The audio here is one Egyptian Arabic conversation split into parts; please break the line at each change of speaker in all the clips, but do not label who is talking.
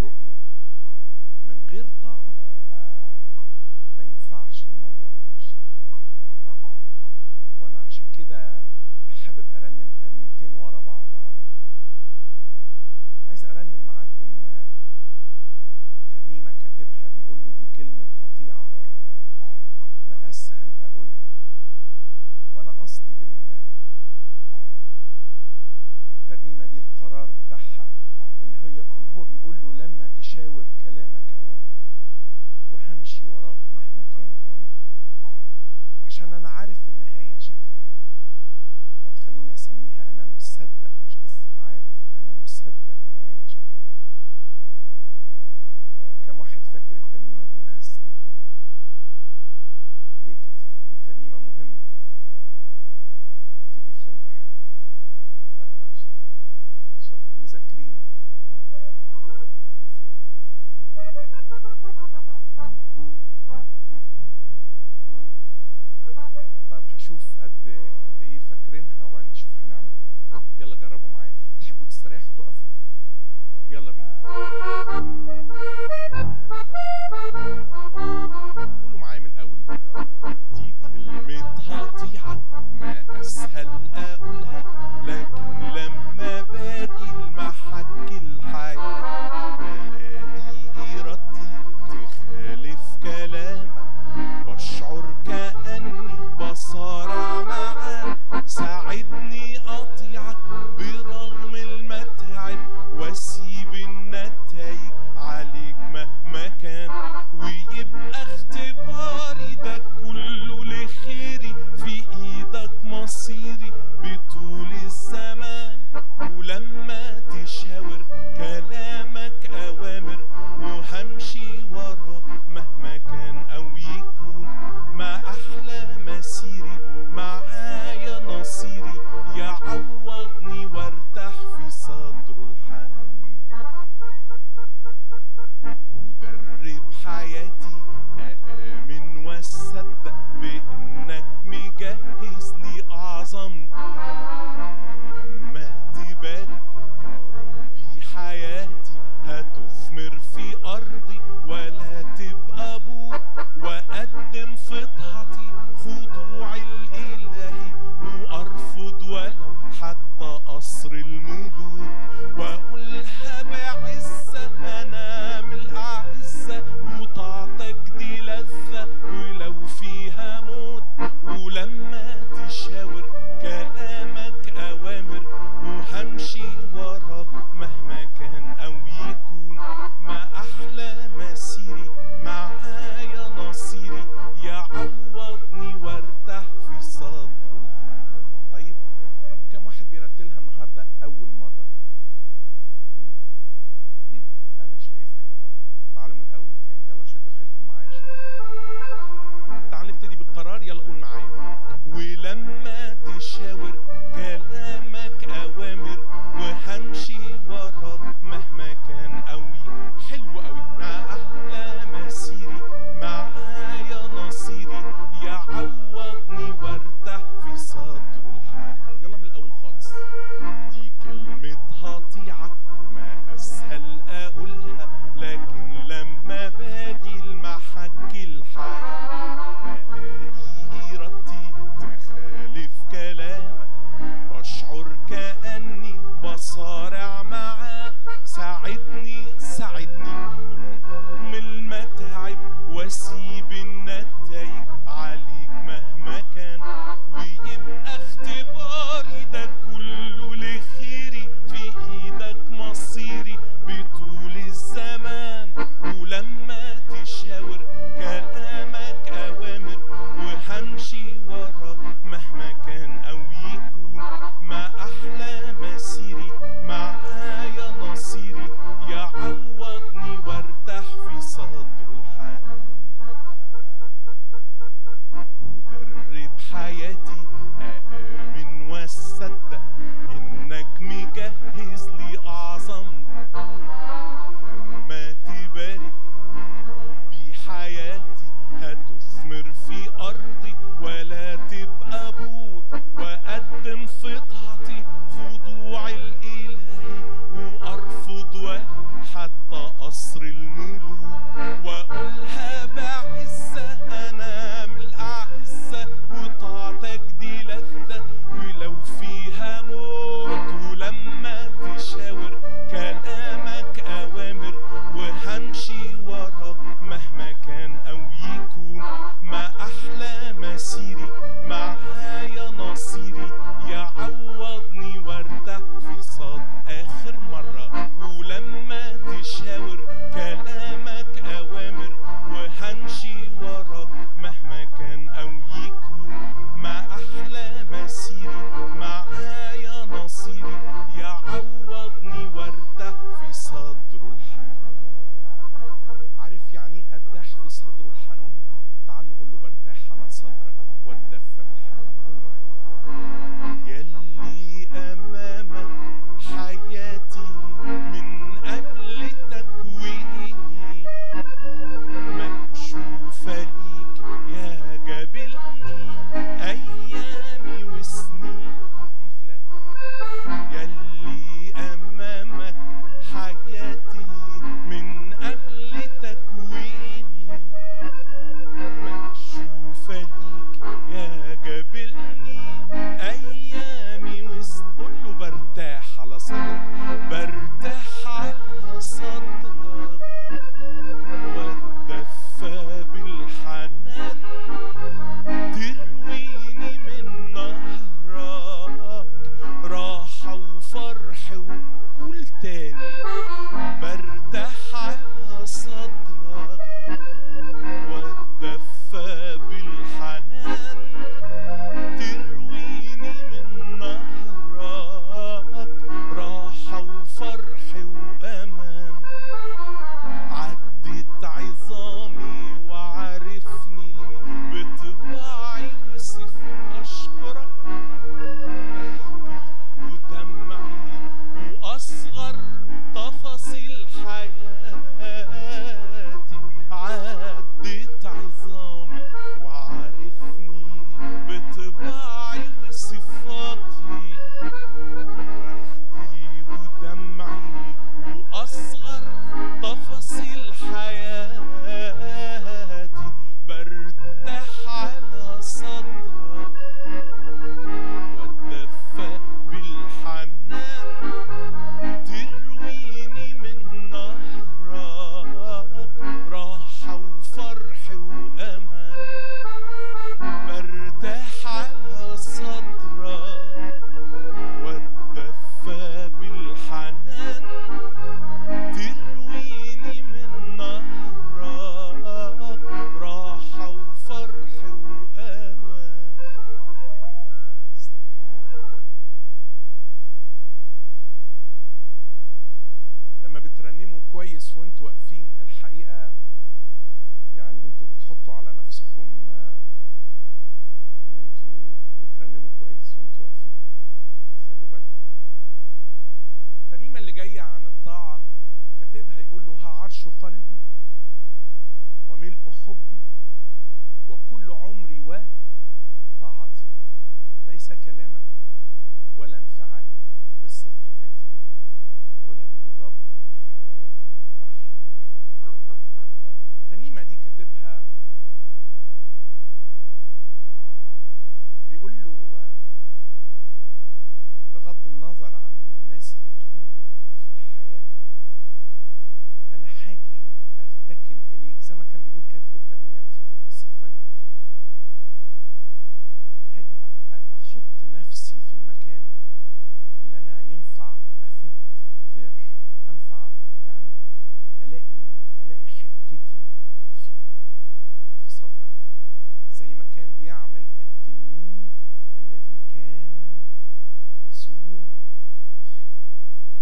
الرؤية من غير طاعة ما ينفعش الموضوع يمشي وانا عشان كده حابب ارنم ترنيمتين ورا بعض عن الطاعة عايز ارنم معاكم آه، ترنيمة كاتبها بيقول له دي كلمة هطيعك ما اسهل اقولها وانا قصدي بال بالترنيمة دي القرار بتاعها اللي هي اللي هو بيقول له لما تشاور كلامك أوامر وهمشي وراك مهما كان أو يكون عشان أنا عارف النهاية شكلها إيه أو خليني أسميها أنا مصدق مش قصة عارف أنا مصدق النهاية شكلها إيه كم واحد فاكر الترنيمة دي من السنتين اللي فاتوا ليه كده دي ترنيمة مهمة تيجي في الامتحان لا لا شاطر شاطر مذاكرين بي فلات طيب هشوف قد قد ايه فاكرينها وبعدين نشوف هنعمل ايه يلا جربوا معايا تحبوا تستريحوا تقفوا يلا بينا قولوا معايا من الاول دي كلمة هطيعك ما أسهل أقولها لكن لما باجي المحك الحياة بلاقي إرادتي تخالف كلامك بشعر كأني بصارع معاك ساعدني أطيعك برغم المتاعب واسيب النتائج عليك مهما كان ويبقى اختباري ده كله لخيري في ايدك مصيري بطول الزمان ولما تشاور كلامك اوامر وهمشي وراك مهما كان او يكون ما احلى مسيري معايا نصيري يعوضني وارتاح في صدره الحنين ودرب حياتي أآمن وأصدق بإنك مجهز لي أعظم لما تبارك يا ربي حياتي هتثمر في أرضي ولا تبقى بور وأقدم في طاعتي خضوعي الإلهي وأرفض ولو حتى قصر الملوك وأقولها بعزة أنا من الأعزة وطاعتك دي لذة ولو فيها موت ولما تشاور كلامك أوامر وهمشي وراك مهما كان أو يكون ما أحلى مسيري معايا نصيري يعوضني وارتاح في صدره الحنين طيب كم واحد بيرتلها النهارده أول مرة؟ مم. مم. أنا شايف كده برضه تعالوا من الأول تاني يلا شدوا حيلكم معايا شوية تعالوا نبتدي بالقرار يلا قول معايا ولما تشاور كلامك أوامر وهمشي وراك مهما كان قوي حلو قوي مع أحلى مسيري معايا نصيري يعوضني وارتاح في صدره الحال يلا من الأول خالص دي كلمة هطيعك ما أسهل أقولها لكن لما باجي المحك الحياة بلاقي إرادتي تخالف كلامك بشعر كأني بصارع معاه ساعدني ساعدني من المتاعب واسيب النتائج عليك مهما كان ويبقى اختباري ده كله لخيري في ايدك كويس وانتوا واقفين الحقيقه يعني انتوا بتحطوا على نفسكم آه، ان انتوا بترنموا كويس وانتوا واقفين خلوا بالكم يعني الترنيمه اللي جايه عن الطاعه كاتبها يقول له ها عرش قلبي وملء حبي وكل عمري وطاعتي ليس كلاما ولا انفعالا بالصدق آتي بجملة أقولها بيقول ربي حياتي تحلو بحب الترنيمة دي كاتبها بيقول له آه، بغض النظر عن اللي الناس بتقوله في الحياة أنا هاجي أرتكن إليك زي ما كان بيقول كاتب الترنيمة اللي فاتت بس بطريقة تانية هاجي أ- أ- أحط نفسي في المكان اللي أنا ينفع أفت there أنفع يعني ألاقي ألاقي حتتي فيه في صدرك زي ما كان بيعمل التلميذ الذي كان يسوع يحبه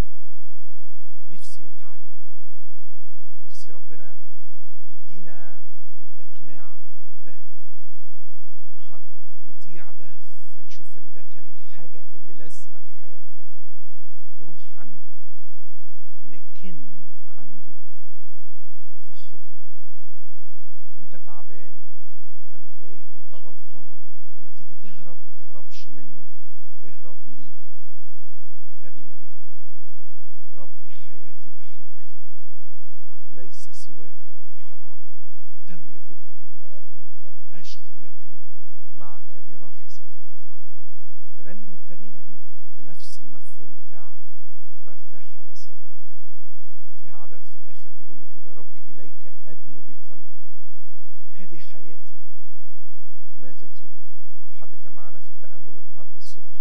نفسي نتعلم ده نفسي ربنا يدينا الإقناع ده النهارده نطيع ده فنشوف إن ده كان الحاجة اللي لازمة لحياتنا تماما نروح عنده نكن عنده في حضنه وانت تعبان وانت متضايق وانت غلطان لما تيجي تهرب ما تهربش منه اهرب ليه الترنيمة دي كاتبها بيقول كده ربي حياتي تحلو بحبك ليس سواك ربي حبيبي تملك قلبي أجد يقينا معك جراحي سوف تطيب رنم الترنيمة دي بنفس المفهوم بتاع برتاح على صدرك فيها عدد في الآخر بيقول له كده ربي إليك أدنو بقلبي هذه حياتي ماذا تريد حد كان معانا في التأمل النهاردة الصبح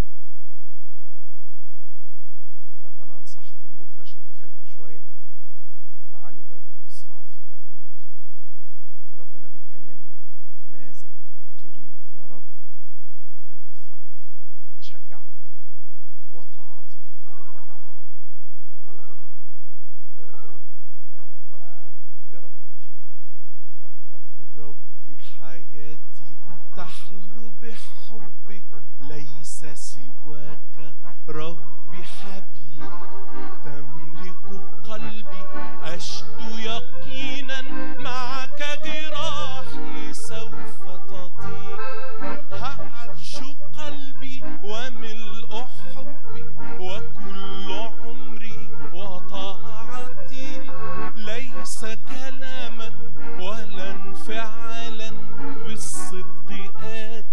طيب أنا أنصحكم بكرة شدوا حيلكم شوية تعالوا بدري واسمعوا في التأمل كان ربنا بيكلمنا ماذا تريد يا رب أن أفعل أشجعك وطاعتي جربوا عايشين معايا
ربي حياتي تحلو بحبك ليس سواك ربي حبيبي تملك قلبي أشد يقينا معك جراحي سوف تطيب هعرش قلبي وملء حبي وكل عمري وطاعتي ليس كلاما ولا انفعالا بالصدق آت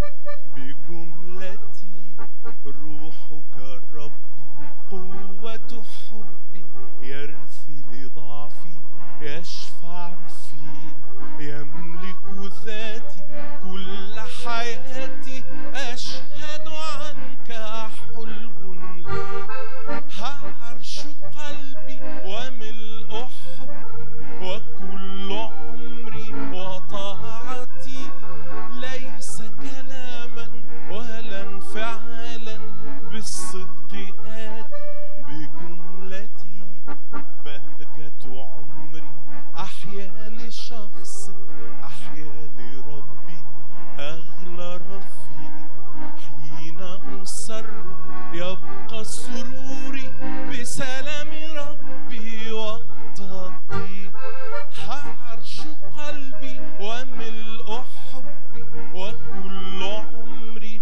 بجملتي روحك ربي قوة حبي يرثي لضعفي يشفع في يملك ذاتي كل حياتي أشهد عنك حلو لي عرش قلبي وملء حبي وكل عمري وطاعتي ليس كلاما ولا انفعالا بالصدق آتي بجملتي بهجة عمري أحيا لشخصك أحيا لربي أغلى رفيق حين أصر يبقى سروري بسلام ربي وقت الضيق عرش قلبي وملء حبي وكل عمري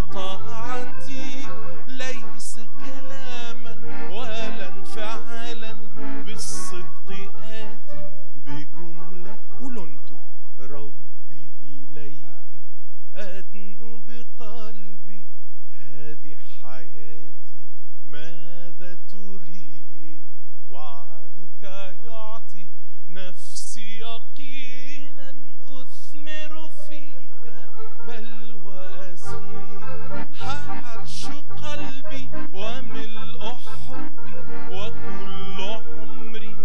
وطاعتي ليس كلاما ولا انفعالا بالصدق آتي بجملة قولوا انتوا ربي إليك أدنو بقلبي هذه حياتي ماذا تريد وعدك يعطي نفسي يقينا أثمر فيك بل وأزيد عرش قلبي وملء حبي وكل عمري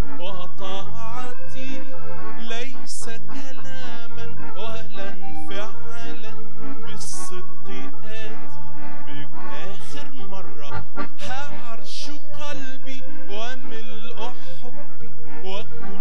وطاعتي ليس كلاما ولا انفعالا بالصدق آتي بآخر مرة عرش قلبي وملء حبي وكل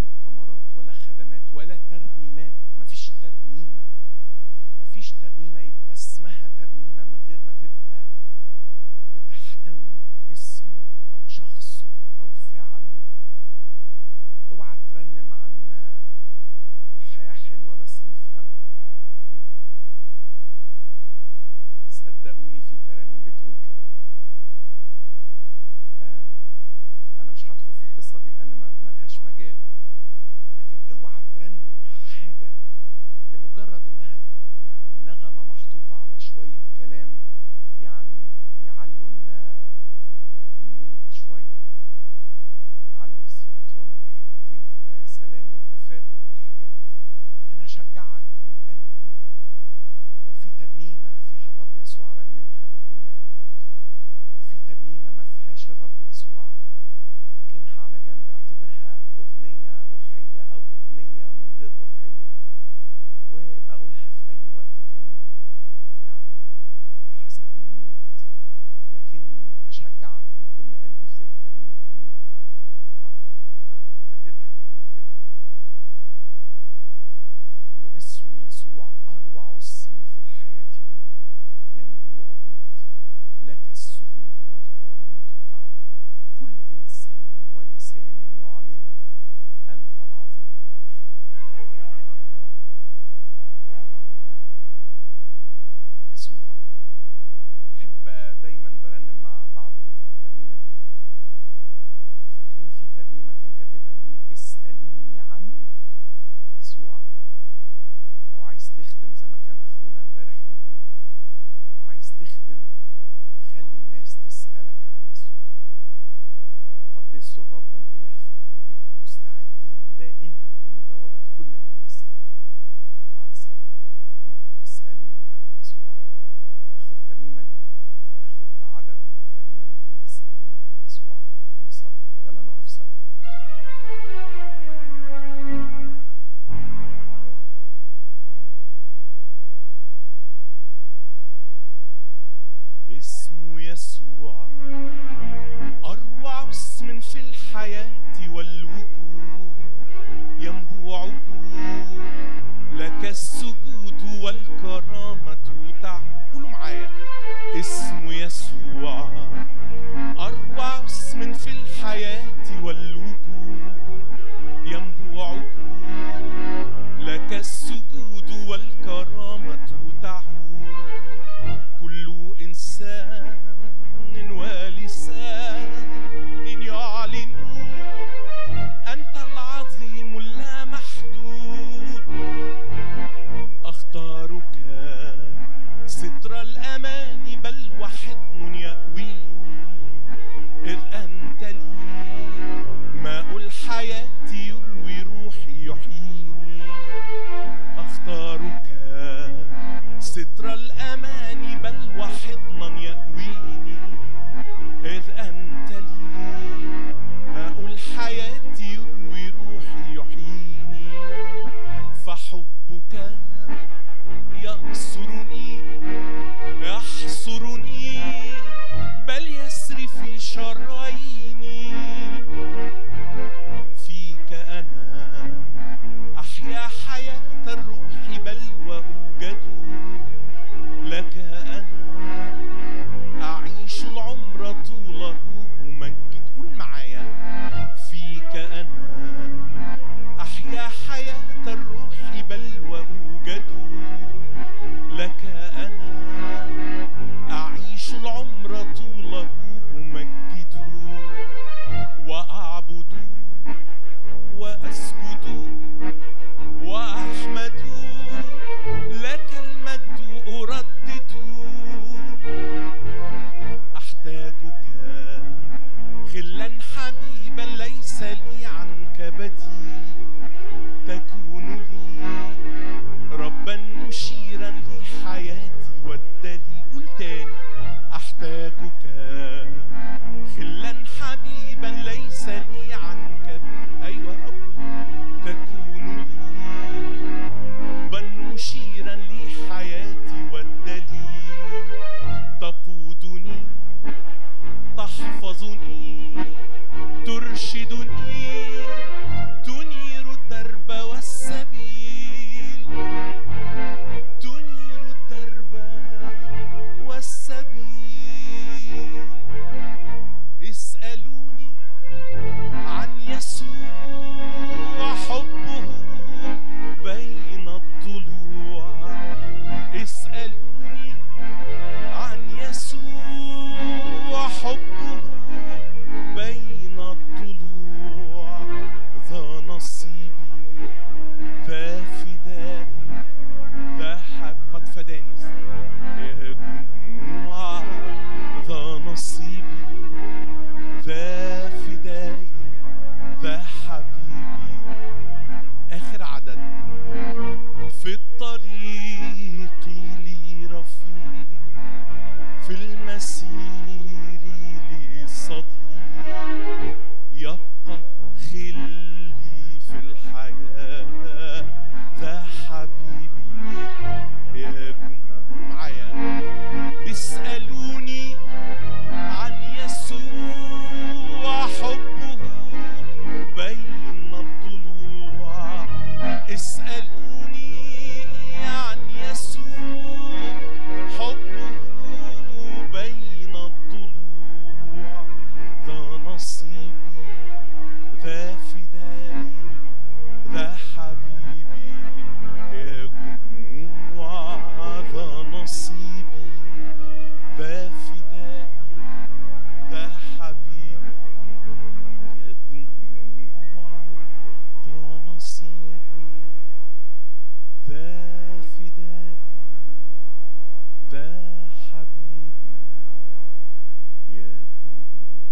مؤتمرات ولا خدمات ولا ترنيمات مفيش ترنيمة مفيش ترنيمة يبقى اسمها ترنيمة من غير ما تبقى بتحتوي اسمه أو شخصه أو فعله اوعى ترنم عن الحياة حلوة بس نفهمها م? صدقوني في ترانيم بتقول كده آم، انا مش هدخل في القصه دي لان ما- ملهاش مجال لكن اوعى ترنم حاجه لمجرد انها يعني نغمه محطوطه على شويه كلام يعني بيعلوا ال- ال- المود شويه يعلوا السيروتونين حبتين كده يا سلام والتفاؤل والحاجات انا اشجعك من قلبي لو في ترنيمه فيها الرب يسوع رنمها بكل قلبك لو في ترنيمه ما فيهاش الرب يسوع اركنها على جنب اعتبرها اغنيه روحيه او اغنيه من غير روحيه وابقى قولها في اي وقت تاني يعني حسب المود لكني اشجعك من كل قلبي زي الترنيمه الجميله بتاعتنا دي كاتبها بيقول كده انه اسمه يسوع اروع اسم في الحياه والوجود ينبوع وجود لك السجود والكرامه تعود كل انسان ولسان يعلن انت العظيم اللامحدود يسوع احب دايما برنم مع بعض الترنيمه دي فاكرين في ترنيمه كان كاتبها بيقول اسالوني عن يسوع لو عايز تخدم زي ما كان اخونا امبارح بيقول لو عايز تخدم خلي الناس تسالك عن يسوع قدسوا الرب الاله في قلوبكم مستعدين دائما لمجاوبه كل من يسالكم عن سبب الرجاء الذي فيكم. اسالوني عن يسوع هاخد الترنيمه دي وهاخد عدد من الترنيمه اللي بتقول اسالوني عن يسوع ونصلي يلا نقف سوا
اسمه يسوع أروع اسم في الحياة والوجود ينبوع وجود لك السجود والكرامة تعود قولوا معايا اسمه يسوع أروع اسم في الحياة والوجود ينبوع وجود لك السجود والكرامة تعود كل إنسان ولسان يعلن أنت العظيم اللامحدود أختارك ستر الأمان بل وحضن يأويني إذ أنت لي ماء الحياة يروي روحي يحييني أختارك ستر الأمان بل وحضنا يأويني إذ أنت لي ماء الحياة يروي روحي يحييني فحبك يأسرني يحصرني بل يسري في شراييني فيك أنا أحيا حياة الروح بل وأوجد لك أنا أعيش العمر طوله أمجد قول معايا فيك أنا أحيا حياة الروح بل وأوجد لك أنا أعيش العمر طوله أمجد وأعبد وأسجد وأحمد لك المجد أردد أحتاجك خلا حبيبا ليس لي عنك بديل تكون لي ربا مشيرا لحياتي والدليل قول تاني أحتاجك خلا حبيبا ليس لي عنك أيوة رب تكون لي ربا مشيرا لحياتي والدليل تقودني تحفظني ترشدني تنير ذا حبيبي آخر عدد في الطريق لي رفيق في المسير لي صديق يبقى خلي في الحياة ذا حبيبي يا جمهور معايا اسألوني عن يسوع حبه بين الضلوع اسألوني عن يسوع حبه بين الضلوع ذا نصيبي ذا فدائي ذا حبيبي يا جموع ذا نصيبي ذا فدائي ذا حبيبي يا جموع ذا نصيبي ذا فدائي ذا حبيبي يا جموع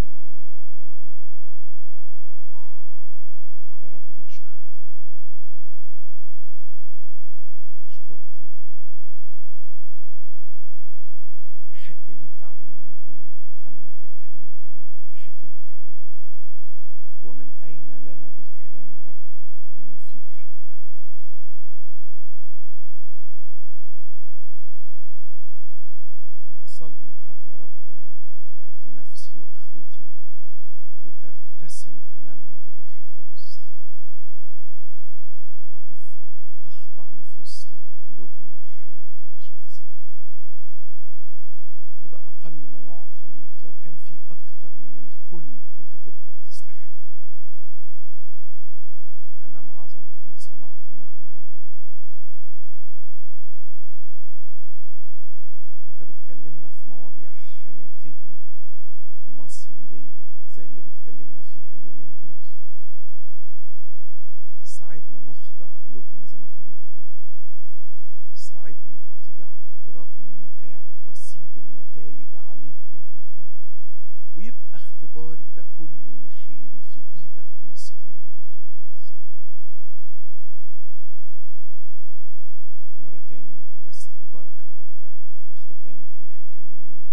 يا رب نشكرك من كل قلب نشكرك من كل قلب يحق ليك علينا نقول عنك الكلام الجميل ده يحق ليك علينا ومن أين لنا بالكلام يا رب لنوفيك حقك أنا بصلي النهارده يا رب لأجل نفسي وإخوتي لترتسم أمامنا بالروح القدس يا رب فتخضع نفوسنا وقلوبنا وحياتنا لشخصك وده أقل ما يعطى ليك لو كان في أكتر من الكل كنت تبقى بتستحقه أمام عظمة ما صنعت معنا ولنا وانت بتكلمنا في مواضيع حياتية مصيرية زي اللي بتكلمنا فيها اليومين دول ساعدنا نخضع قلوبنا زي ما كنا بنرنم ساعدني أطيعك برغم المتاعب واسيب النتائج عليك مهما كان ويبقى اختباري ده كله لخيري في ايدك مصيري بطولة زمان مرة تاني بسأل بركة يا رب لخدامك اللي هيكلمونا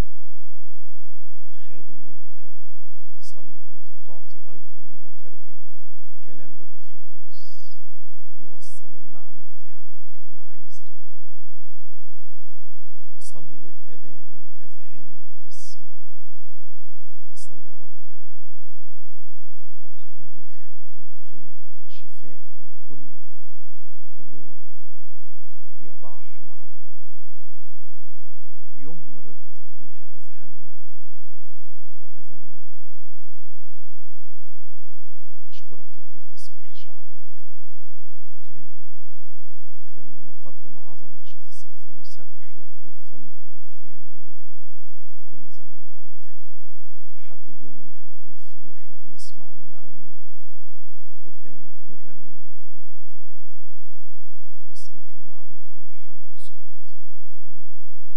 الخادم والمترجم صلي انك تعطي ايضا للمترجم كلام بالروح القدس يوصل المعنى بتاعك اللي عايز تقوله لنا وصلي للاذان والاذهان اللي بتسمع صلي يا رب تطهير وتنقية وشفاء من كل أمور بيضعها العدو يمرض بيها أذهاننا وأذاننا أشكرك لأجل تسبيح شعبك كرمنا كرمنا نقدم عظمة شخصك فنسبح لك بالقلب والكيان والوجدان كل زمن العمر لحد اليوم اللي هنكون فيه واحنا بنسمع النعمة قدامك بنرنم لك إلى أبد الآبدين لاسمك المعبود كل حمد وسجود آمين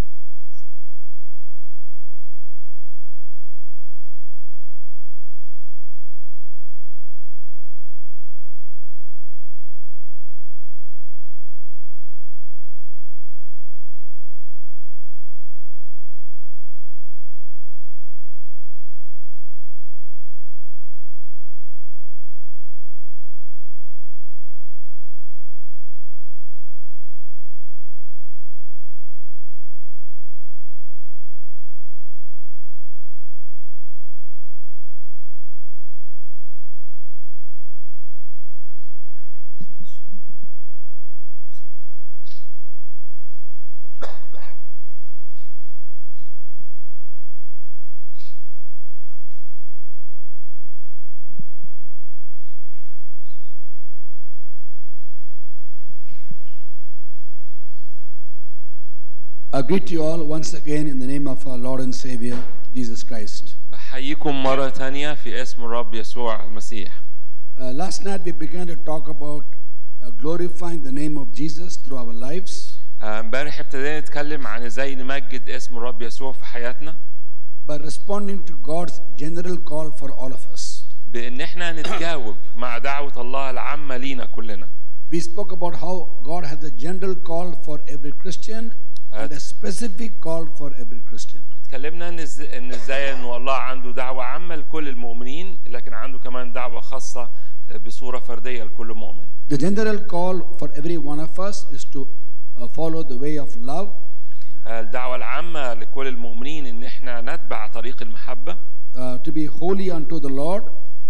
I greet you all once again in the name of our Lord and Savior, Jesus Christ.
بحييكم مرة تانية في اسم الرب يسوع المسيح
Uh, last night we began to talk about uh, glorifying the name of Jesus through our lives
آه، امبارح ابتدينا نتكلم عن ازاي نمجد اسم الرب يسوع في حياتنا
by responding to God's general call for all of us.
بان احنا نتجاوب مع دعوه الله العامه لينا كلنا
We spoke about how God has a general call for every Christian and a specific call for every Christian.
اتكلمنا ان إز- ان ازاي ان الله عنده دعوه عامه لكل المؤمنين لكن عنده كمان دعوه خاصه بصوره فرديه لكل مؤمن
The general call for every one of us is to uh, follow the way of love,
الدعوه العامه لكل المؤمنين ان احنا نتبع طريق المحبه
uh, to be holy unto the Lord,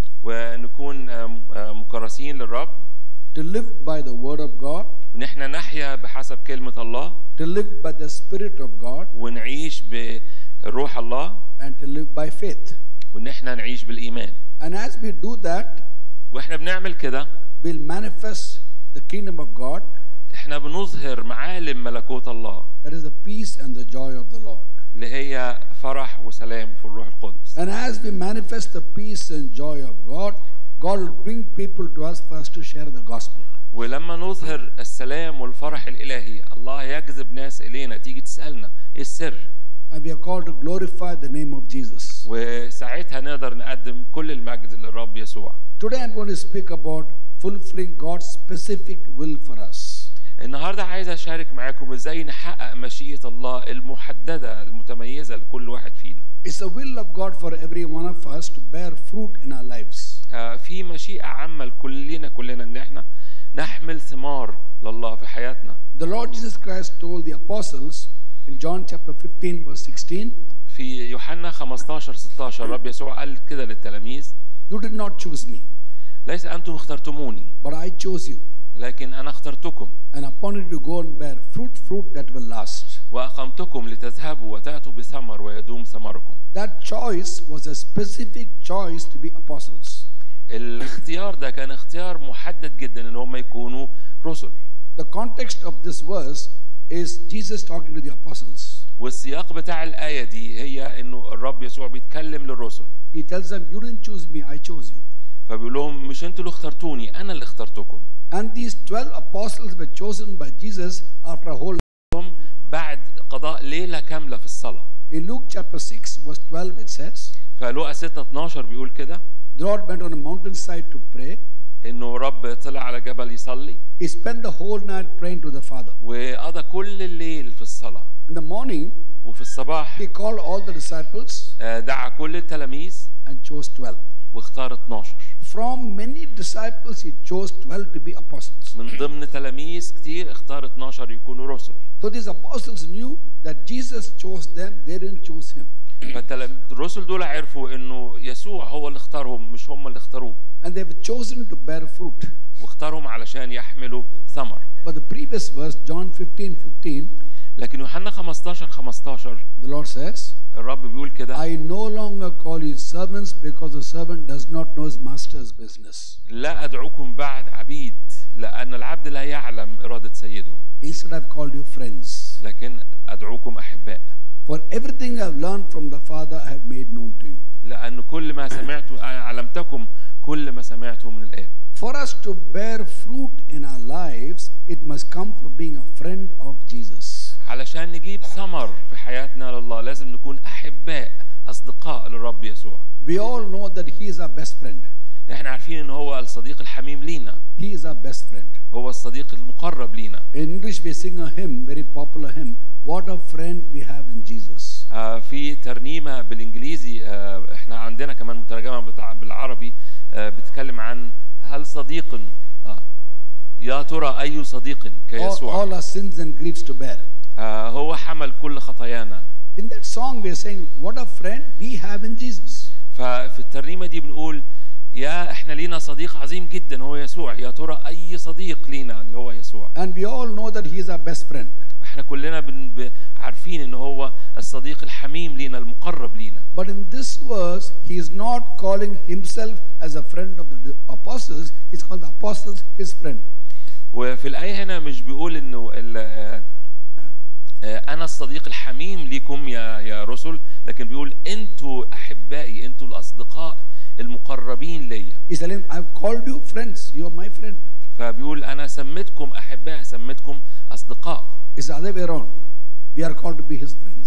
ونكون آم، آم، مكرسين للرب
to live by the word of God,
وان احنا نحيا بحسب كلمه الله
to live by the Spirit of God,
ونعيش بروح الله
and to live by faith.
وان احنا نعيش بالايمان
And as we do that,
واحنا بنعمل كده
we'll manifest the kingdom of God,
احنا بنظهر معالم ملكوت الله
that is the peace and the joy of the Lord.
اللي هي فرح وسلام في الروح القدس
And as we manifest the peace and joy of God, God will bring people to us for us to share the gospel.
ولما نظهر السلام والفرح الالهي الله يجذب ناس الينا تيجي تسالنا ايه السر
And we are called to glorify the name of Jesus.
وساعتها نقدر نقدم كل المجد للرب يسوع
Today I'm going to speak about fulfilling God's specific will for us.
النهارده عايز اشارك معاكم ازاي نحقق مشيئه الله المحدده المتميزه لكل واحد فينا
It's the will of God for every one of us to bear fruit in our lives.
آه، في مشيئه عامه لكلنا كلنا ان احنا نحمل ثمار لله في حياتنا
The Lord Jesus Christ told the apostles in John chapter 15 verse 16,
في يوحنا 15 16 الرب يسوع قال كده للتلاميذ
You did not choose me,
ليس انتم اخترتموني
but I chose you
لكن انا اخترتكم
and appointed you to go and bear fruit, fruit that will last.
واقمتكم لتذهبوا وتاتوا بثمر ويدوم ثمركم
That choice was a specific choice to be apostles.
الاختيار ده كان اختيار محدد جدا ان هم يكونوا رسل
The context of this verse is Jesus talking to the apostles.
والسياق بتاع الآية دي هي إنه الرب يسوع بيتكلم للرسل
He tells them, You didn't choose me, I chose you.
فبيقول لهم مش انتوا اللي اخترتوني أنا اللي اخترتكم
And these 12 apostles were chosen by Jesus after a whole
هم بعد قضاء ليلة كاملة في الصلاة
In Luke chapter 6, verse 12, it says,
فلوقا 6 12 بيقول كده
The Lord went on a mountainside to pray.
إنه رب طلع على جبل يصلي
He spent the whole night praying to the Father.
وقضى كل الليل في الصلاة
In the morning,
وفي الصباح
he called all the disciples
آه، دعا كل التلاميذ
and chose 12.
واختار 12
From many disciples, he chose 12 to be apostles.
من ضمن تلاميذ كتير اختار 12 يكونوا رسل
So these apostles knew that Jesus chose them, they didn't choose him.
فالرسل دول عرفوا انه يسوع هو اللي اختارهم مش هم اللي اختاروه
And they were chosen to bear fruit.
واختارهم علشان يحملوا ثمر
But the previous verse, John 15 15,
لكن يوحنا 15 15
the Lord says,
الرب بيقول كده
I no longer call you servants because the servant does not know his master's business.
لا ادعوكم بعد عبيد لان العبد لا يعلم اراده سيده
Instead, I've called you friends.
لكن ادعوكم احباء
For everything I've learned from the Father, I have made known to you.
لان كل ما سمعته انا علمتكم كل ما سمعته من الاب
For us to bear fruit in our lives, it must come from being a friend of Jesus.
علشان نجيب ثمر في حياتنا لله لازم نكون احباء اصدقاء للرب يسوع
We all know that He is our best friend.
احنا عارفين ان هو الصديق الحميم لينا
He is our best friend.
هو الصديق المقرب لينا
In English, we sing a hymn, very popular hymn. What a friend we have in Jesus.
آه، في ترنيمه بالانجليزي آه، احنا عندنا كمان مترجمه بتاع بالعربي آه، بتتكلم عن هل صديق آه، يا ترى اي صديق
All,
كيسوع
all our sins and griefs to bear.
آه، هو حمل كل خطايانا
In that song, we are saying, What a friend we have in Jesus.
ففي الترنيمه دي بنقول يا احنا لينا صديق عظيم جدا هو يسوع يا ترى اي صديق لينا اللي هو يسوع
And we all know that He is our best friend.
احنا كلنا بن ب- عارفين ان هو الصديق الحميم لينا المقرب لينا
But in this verse, He is not calling Himself as a friend of the apostles, He's calling the apostles His friend.
وفي الآية هنا مش بيقول إنه ال- آه، آه، أنا الصديق الحميم ليكم يا يا رسل لكن بيقول أنتوا أحبائي أنتوا الأصدقاء المقربين ليا
He's telling, I've called you friends, you are my friend.
فبيقول أنا سميتكم أحباء سميتكم أصدقاء
It's the other way around. We are called to be His friends.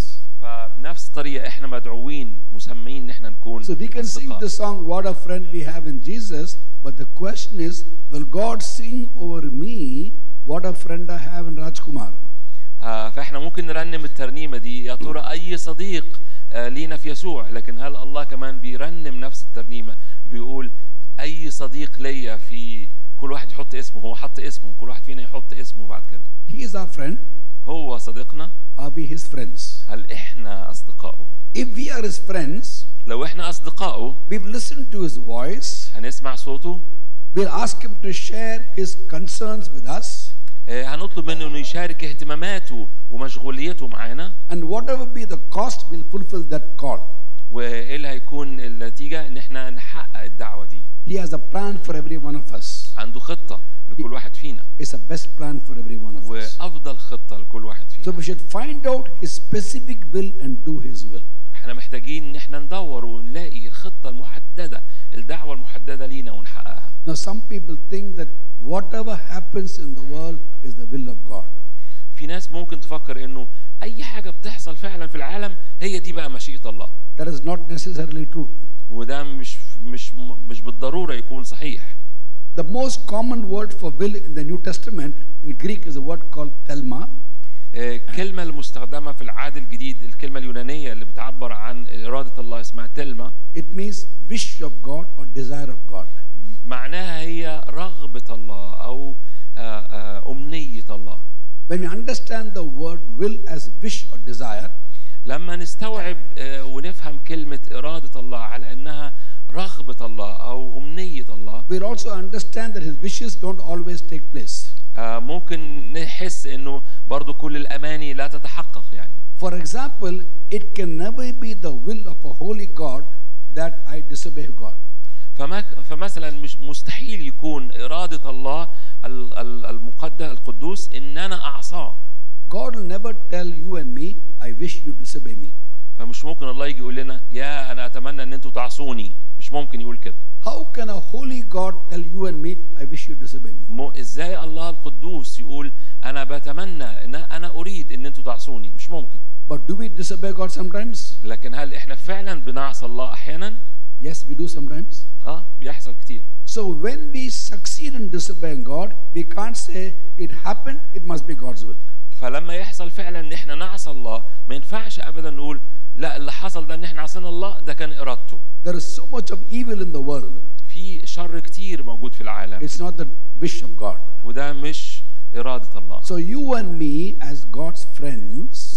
فبنفس الطريقه احنا مدعوين مسمين ان احنا نكون
So we can sing
أصدقاء.
the song, What a Friend We Have in Jesus, but the question is, will God sing over me, What a Friend I Have in Rajkumar?
آه، فاحنا ممكن نرنم الترنيمه دي يا ترى اي صديق آه، لينا في يسوع لكن هل الله كمان بيرنم نفس الترنيمه بيقول اي صديق ليا في كل واحد يحط اسمه هو حط اسمه كل واحد فينا يحط اسمه بعد كده
He is our friend.
هو صديقنا
Are we his friends?
هل احنا اصدقائه
If we are his friends,
لو احنا اصدقائه
we've listened to his voice,
هنسمع صوته
we'll ask him to share his concerns with us,
آه، هنطلب منه انه يشارك اهتماماته ومشغوليته معانا
and whatever be the cost, we'll fulfill that call.
وايه اللي هيكون النتيجه ان احنا نحقق الدعوه دي
He has a plan for every one of us.
عنده خطه لكل واحد فينا
It's a best plan for every one of us.
وافضل خطه لكل واحد
So
فينا
we should find out his specific will and do his will.
احنا محتاجين ان احنا ندور ونلاقي الخطه المحدده الدعوه المحدده لينا ونحققها
Now, some people think that whatever happens in the world is the will of God.
في ناس ممكن تفكر انه اي حاجه بتحصل فعلا في العالم هي دي بقى مشيئه الله
That is not necessarily true.
وده مش مش مش بالضروره يكون صحيح
The most common word for will in the New Testament in Greek is a word called thelma.
آه، الكلمه المستخدمه في العهد الجديد الكلمه اليونانيه اللي بتعبر عن اراده الله اسمها تلمه
It means wish of God or desire of God.
معناها هي رغبه الله او آه، آه، امنيه الله
When we understand the word will as wish or desire,
لما نستوعب آه، ونفهم كلمة إرادة الله على إنها رغبة الله أو أمنية الله
we'll also understand that his wishes don't always take place.
آه، ممكن نحس إنه برضو كل الأماني لا تتحقق يعني
For example, it can never be the will of a holy God that I disobey God.
فما فمثلا مش مستحيل يكون إرادة الله ال- ال- المقدس القدوس إن أنا أعصاه
God will never tell you and me, I wish you disobey me.
فمش ممكن الله يجي يقول لنا يا أنا أتمنى إن أنتوا تعصوني مش ممكن يقول كده
How can a holy God tell you and me, I wish you disobey me?
مو ازاي الله القدوس يقول انا بتمنى ان انا اريد ان انتوا تعصوني مش ممكن
But do we disobey God sometimes?
لكن هل احنا فعلا بنعصى الله احيانا
Yes, we do sometimes.
اه بيحصل كتير
So when we succeed in disobeying God, we can't say it happened, it must be God's will.
فلما يحصل فعلا ان احنا نعصى الله ما ينفعش ابدا نقول لا اللي حصل ده ان احنا عصينا الله ده كان ارادته
There is so much of evil in the world.
في شر كتير موجود في العالم
It's not the wish of God.
وده مش اراده الله
So you and me, as God's friends,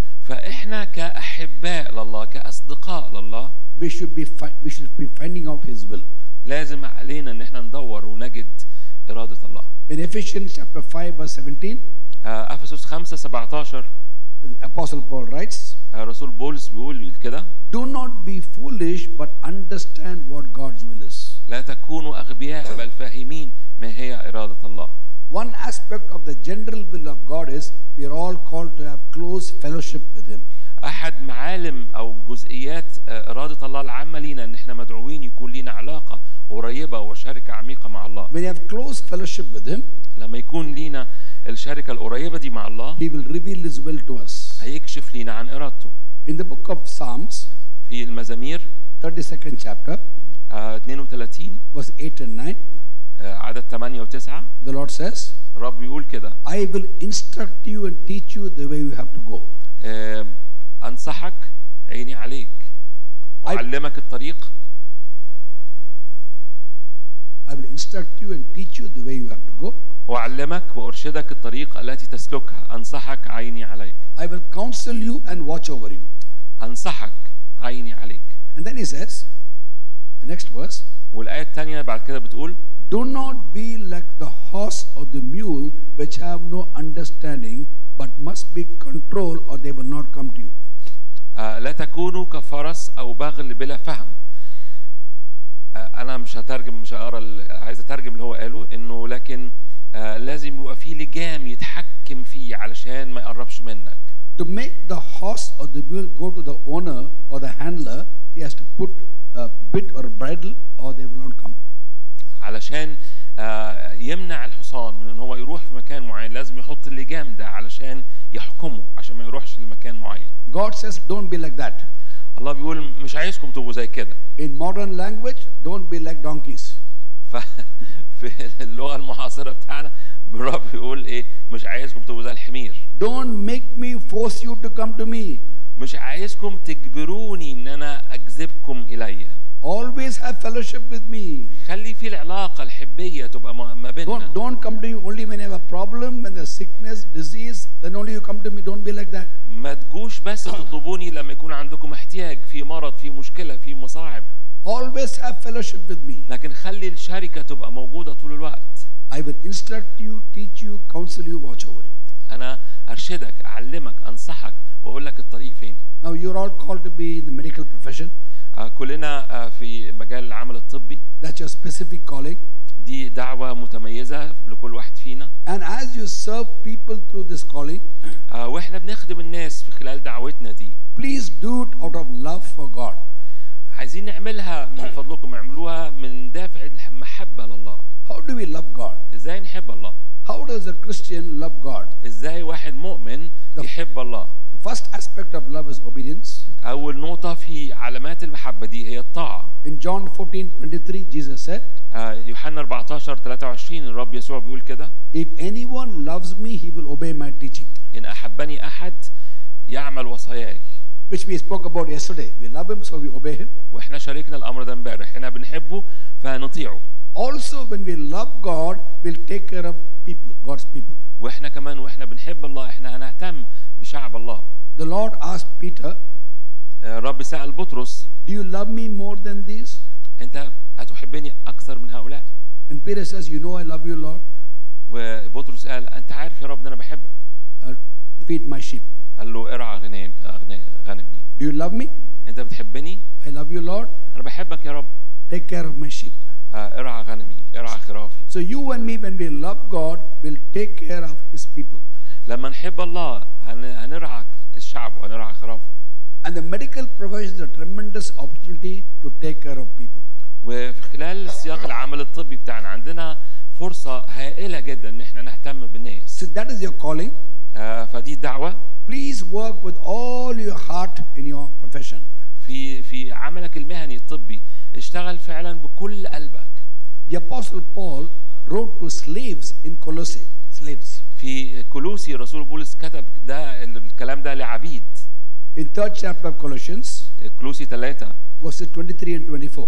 فاحنا كاحباء لله كاصدقاء لله
we should be fi- we should be finding out His will.
لازم علينا ان احنا ندور ونجد اراده الله
In Ephesians chapter 5, verse 17,
آه، افسس 5 17
the Apostle Paul writes,
آه، رسول بولس بيقول كده
Do not be foolish, but understand what God's will is.
لا تكونوا اغبياء بل فاهمين ما هي اراده الله
One aspect of the general will of God is we are all called to have close fellowship with Him.
احد معالم او جزئيات آه، اراده الله العامه لينا ان احنا مدعوين يكون لينا علاقه قريبه وشركه عميقه مع الله
When you have close fellowship with Him,
لما يكون لينا الشركه القريبه دي مع الله
He will reveal His will to us.
هيكشف لينا عن ارادته
In the book of Psalms,
في المزامير
32nd chapter,
آه، 32
verse 8 and 9,
آه، عدد 8 و9
the Lord says,
الرب بيقول كده
I will instruct you and teach you the way you have to go.
آه، انصحك عيني عليك واعلمك الطريق
I will instruct you and teach you the way you have to go.
واعلمك وارشدك الطريق التي تسلكها انصحك عيني عليك
I will counsel you and watch over you.
انصحك عيني عليك
And then he says, the next verse,
والايه الثانيه بعد كده بتقول
Do not be like the horse or the mule which have no understanding, but must be controlled or they will not come to you.
آه، لا تكونوا كفرس او بغل بلا فهم آه، انا مش هترجم مش هقرا ال- عايز اترجم اللي هو قاله انه لكن آه، لازم يبقى في لجام يتحكم فيه علشان ما يقربش منك
To make the horse or the mule go to the owner or the handler, he has to put a bit or bridle or they will not come.
علشان آه، يمنع الحصان الحصان من ان هو يروح في مكان معين لازم يحط اللجام ده علشان يحكمه عشان ما يروحش لمكان معين
God says, don't be like that.
الله بيقول مش عايزكم تبقوا زي كده
In modern language, don't be like donkeys.
ففي اللغه المعاصره بتاعنا الرب بيقول ايه مش عايزكم تبقوا زي الحمير
Don't make me force you to come to me.
مش عايزكم تجبروني ان انا اجذبكم الي
Always have fellowship with me.
خلي في العلاقه الحبيه تبقى ما ما
Don't,
بيننا
don't come to me only when you have a problem, when there's sickness, disease, then only you come to me. Don't be like that.
ما تجوش بس تطلبوني لما يكون عندكم احتياج في مرض في مشكله في مصاعب
Always have fellowship with me.
لكن خلي الشركه تبقى موجوده طول الوقت
I will instruct you, teach you, counsel you, watch over you.
انا ارشدك اعلمك انصحك واقول لك الطريق فين
Now you're all called to be in the medical profession.
آه، كلنا آه، في مجال العمل الطبي
That's your specific calling.
دي دعوه متميزه لكل واحد فينا
And as you serve people through this calling,
آه، واحنا بنخدم الناس في خلال دعوتنا دي
please do it out of love for God.
عايزين نعملها من فضلكم اعملوها من دافع المحبه لله
How do we love God?
ازاي نحب الله
How does a Christian love God?
ازاي واحد مؤمن يحب الله
The first aspect of love is obedience.
اول نقطه في علامات المحبه دي هي الطاعه
In John 14 23, Jesus said,
آه، يوحنا 14 23 الرب يسوع بيقول كده
If anyone loves me, he will obey my teaching.
ان احبني احد يعمل وصاياي
Which we spoke about yesterday. We love him, so we obey him.
واحنا شاركنا الامر ده امبارح احنا بنحبه فنطيعه
Also, when we love God, we'll take care of people, God's people.
واحنا كمان واحنا بنحب الله احنا هنهتم بشعب الله
The Lord asked Peter,
آه، الرب سأل بطرس
Do you love me more than these?
انت هتحبني اكثر من هؤلاء
And Peter says, You know I love you, Lord.
وبطرس قال انت عارف يا رب ان انا بحبك
Uh, feed my sheep.
قال له ارعى غنام أغنا- غنمي
Do you love me?
انت بتحبني
I love you, Lord.
انا بحبك يا رب
Take care of my sheep.
آه، ارعى غنمي ارعى خرافي
So you and me, when we love God, will take care of His people.
لما نحب الله هن- هنرعى الشعب وهنرعى خرافه
And the medical profession is a tremendous opportunity to take care of people.
وفي خلال سياق العمل الطبي بتاعنا عندنا فرصة هائلة جدا ان احنا نهتم بالناس
So that is your calling.
آه، فدي الدعوة
Please work with all your heart in your profession.
في في عملك المهني الطبي اشتغل فعلا بكل قلبك
The Apostle Paul wrote to slaves in Colossae. Slaves.
في كلوسي رسول بولس كتب ده الكلام ده لعبيد
In third chapter of Colossians,
كلوسي 3
verses 23 and 24.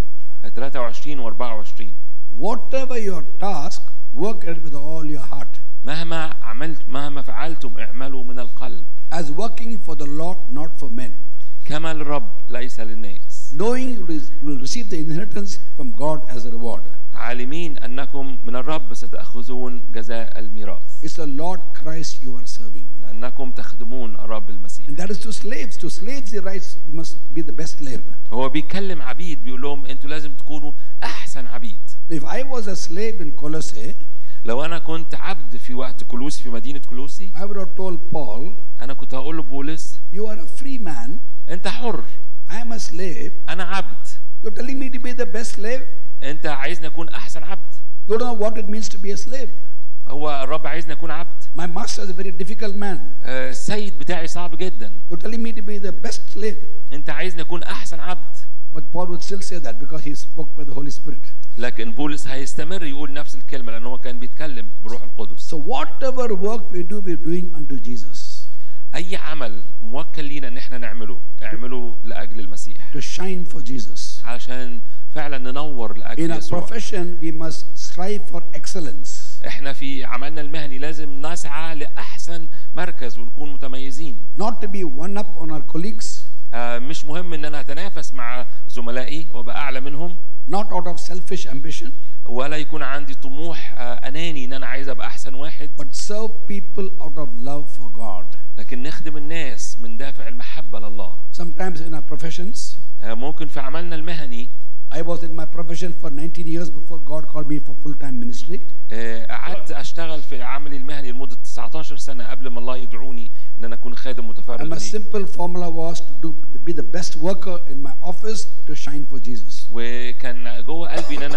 23 و 24
Whatever your task, work at it with all your heart,
مهما عملت مهما فعلتم اعملوا من القلب
as working for the Lord, not for men,
كما الرب ليس للناس
knowing you will receive the inheritance from God as a reward.
عالمين انكم من الرب ستاخذون جزاء الميراث
It's the Lord Christ you are serving.
لانكم تخدمون الرب المسيح
And that is to slaves. To slaves, he writes, you must be the best slave.
هو بيكلم عبيد بيقول لهم انتوا لازم تكونوا احسن عبيد
If I was a slave in Colossae,
لو انا كنت عبد في وقت كلوسي في مدينه كلوسي
I would have told Paul,
انا كنت هقول له بولس
You are a free man.
انت حر
I am a slave.
انا عبد
You're telling me to be the best slave?
انت عايزني اكون احسن عبد
You don't know what it means to be a slave.
هو الرب عايزني اكون عبد
My master is a very difficult man.
آه، السيد بتاعي صعب جدا
You're telling me to be the best slave.
انت عايزني اكون احسن عبد
But Paul would still say that because he spoke by the Holy Spirit.
لكن بولس هيستمر يقول نفس الكلمه لان هو كان بيتكلم بروح القدس
So whatever work we do, we're doing unto Jesus
اي عمل موكل لينا ان احنا نعمله اعمله لاجل المسيح
to shine for Jesus.
علشان فعلا ننور
In
لاجل
our
يسوع
profession, we must strive for excellence,
احنا في عملنا المهني لازم نسعى لاحسن مركز ونكون متميزين
not to be one up on our colleagues,
آه، مش مهم ان انا اتنافس مع زملائي وابقى اعلى منهم
not out of selfish ambition,
ولا يكون عندي طموح آه، اناني ان انا عايز ابقى احسن واحد
but serve people out of love for God.
لكن نخدم الناس من دافع المحبه لله
Sometimes in our professions,
آه، ممكن في عملنا المهني
I was in my profession for 19 years before God called me for full-time ministry.
آه، قعدت اشتغل في عملي المهني لمده 19 سنه قبل ما الله يدعوني ان انا اكون خادم متفرغ
And my
ليه.
simple formula was to do, be the best worker in my office to shine for Jesus.
وكان جوه قلبي ان انا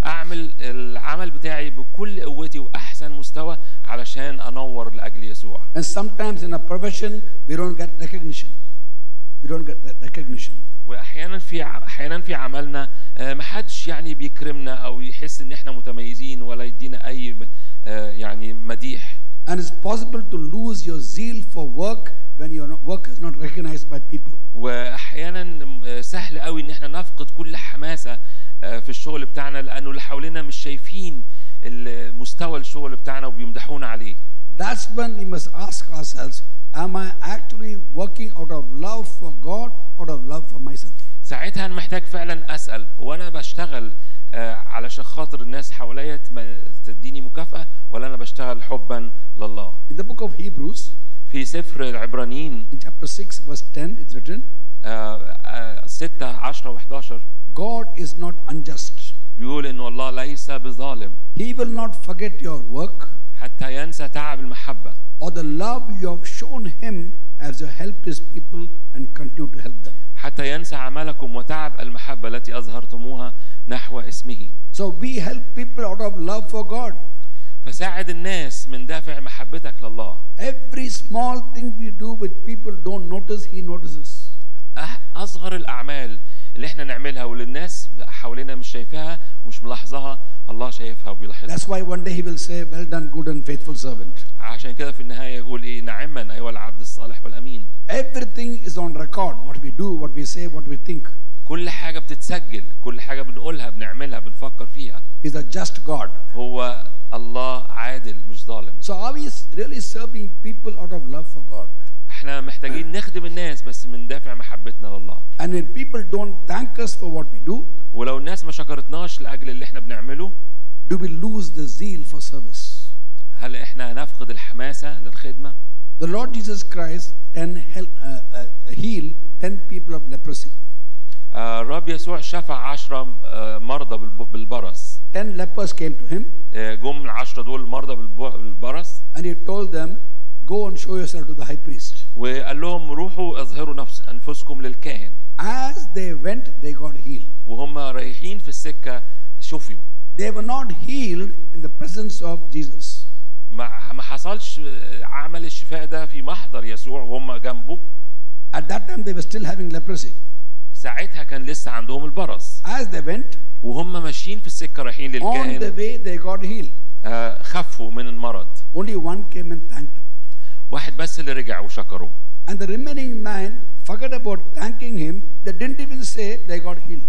اعمل العمل بتاعي بكل قوتي واحسن مستوى علشان انور لاجل يسوع
And sometimes in a profession, we don't get recognition. We don't get re- recognition.
واحيانا في ع- احيانا في عملنا آه، محدش يعني بيكرمنا او يحس ان احنا متميزين ولا يدينا اي آه، يعني مديح
And it's possible to lose your zeal for work when your no- work is not recognized by people.
واحيانا آه، سهل قوي ان احنا نفقد كل حماسه آه، في الشغل بتاعنا لانه اللي حوالينا مش شايفين ال- مستوى الشغل بتاعنا وبيمدحونا عليه
That's when we must ask ourselves, am I actually working out of love for God or out of love for myself?
ساعتها انا محتاج فعلا اسال وانا بشتغل آه، علشان خاطر الناس حواليا تم- تديني مكافاه ولا انا بشتغل حبا لله
In the book of Hebrews,
في سفر العبرانيين
in chapter 6, verse 10, it's written,
6 10 و11
God is not unjust.
بيقول ان الله ليس بظالم
He will not forget your work
حتى ينسى تعب المحبه
or the love you have shown him as you help his people and continue to help them.
حتى ينسى عملكم وتعب المحبه التي اظهرتموها نحو اسمه
So we help people out of love for God.
فساعد الناس من دافع محبتك لله
Every small thing we do with people don't notice, he notices.
أح- اصغر الاعمال اللي احنا نعملها واللي الناس حوالينا مش شايفاها ومش ملاحظاها الله شايفها وبيلاحظها
That's why one day he will say, Well done, good and faithful servant.
عشان كده في النهايه يقول ايه نعما ايها العبد الصالح والامين
Everything is on record what we do, what we say, what we think.
كل حاجه بتتسجل كل حاجه بنقولها بنعملها بنفكر فيها
He's a just God.
هو الله عادل مش ظالم
So are we really serving people out of love for God?
احنا محتاجين نخدم الناس بس من دافع محبتنا لله
And when people don't thank us for what we do,
ولو الناس ما شكرتناش لاجل اللي احنا بنعمله
do we lose the zeal for service?
هل احنا هنفقد الحماسه للخدمه
The Lord Jesus Christ then hel- uh, uh, healed 10 people of leprosy.
آه، الرب يسوع شفع عشرة آه، مرضى بالب- بالبرص
10 lepers came to him
آه، جم العشرة دول مرضى بالب- بالبرص
and he told them, Go and show yourself to the high priest.
وقال لهم روحوا اظهروا نفس انفسكم للكاهن
As they went, they got healed.
وهم رايحين في السكه شفيوا
They were not healed in the presence of Jesus.
ما ما حصلش آه، عمل الشفاء ده في محضر يسوع وهم جنبه
At that time, they were still having leprosy.
ساعتها كان لسه عندهم البرص
As they went,
وهم ماشيين في السكه رايحين
on the
للكاهن
way, they got healed.
آه، خفوا من المرض
Only one came and thanked him.
واحد بس اللي رجع وشكروه
And the remaining nine forgot about thanking him. They didn't even say they got healed.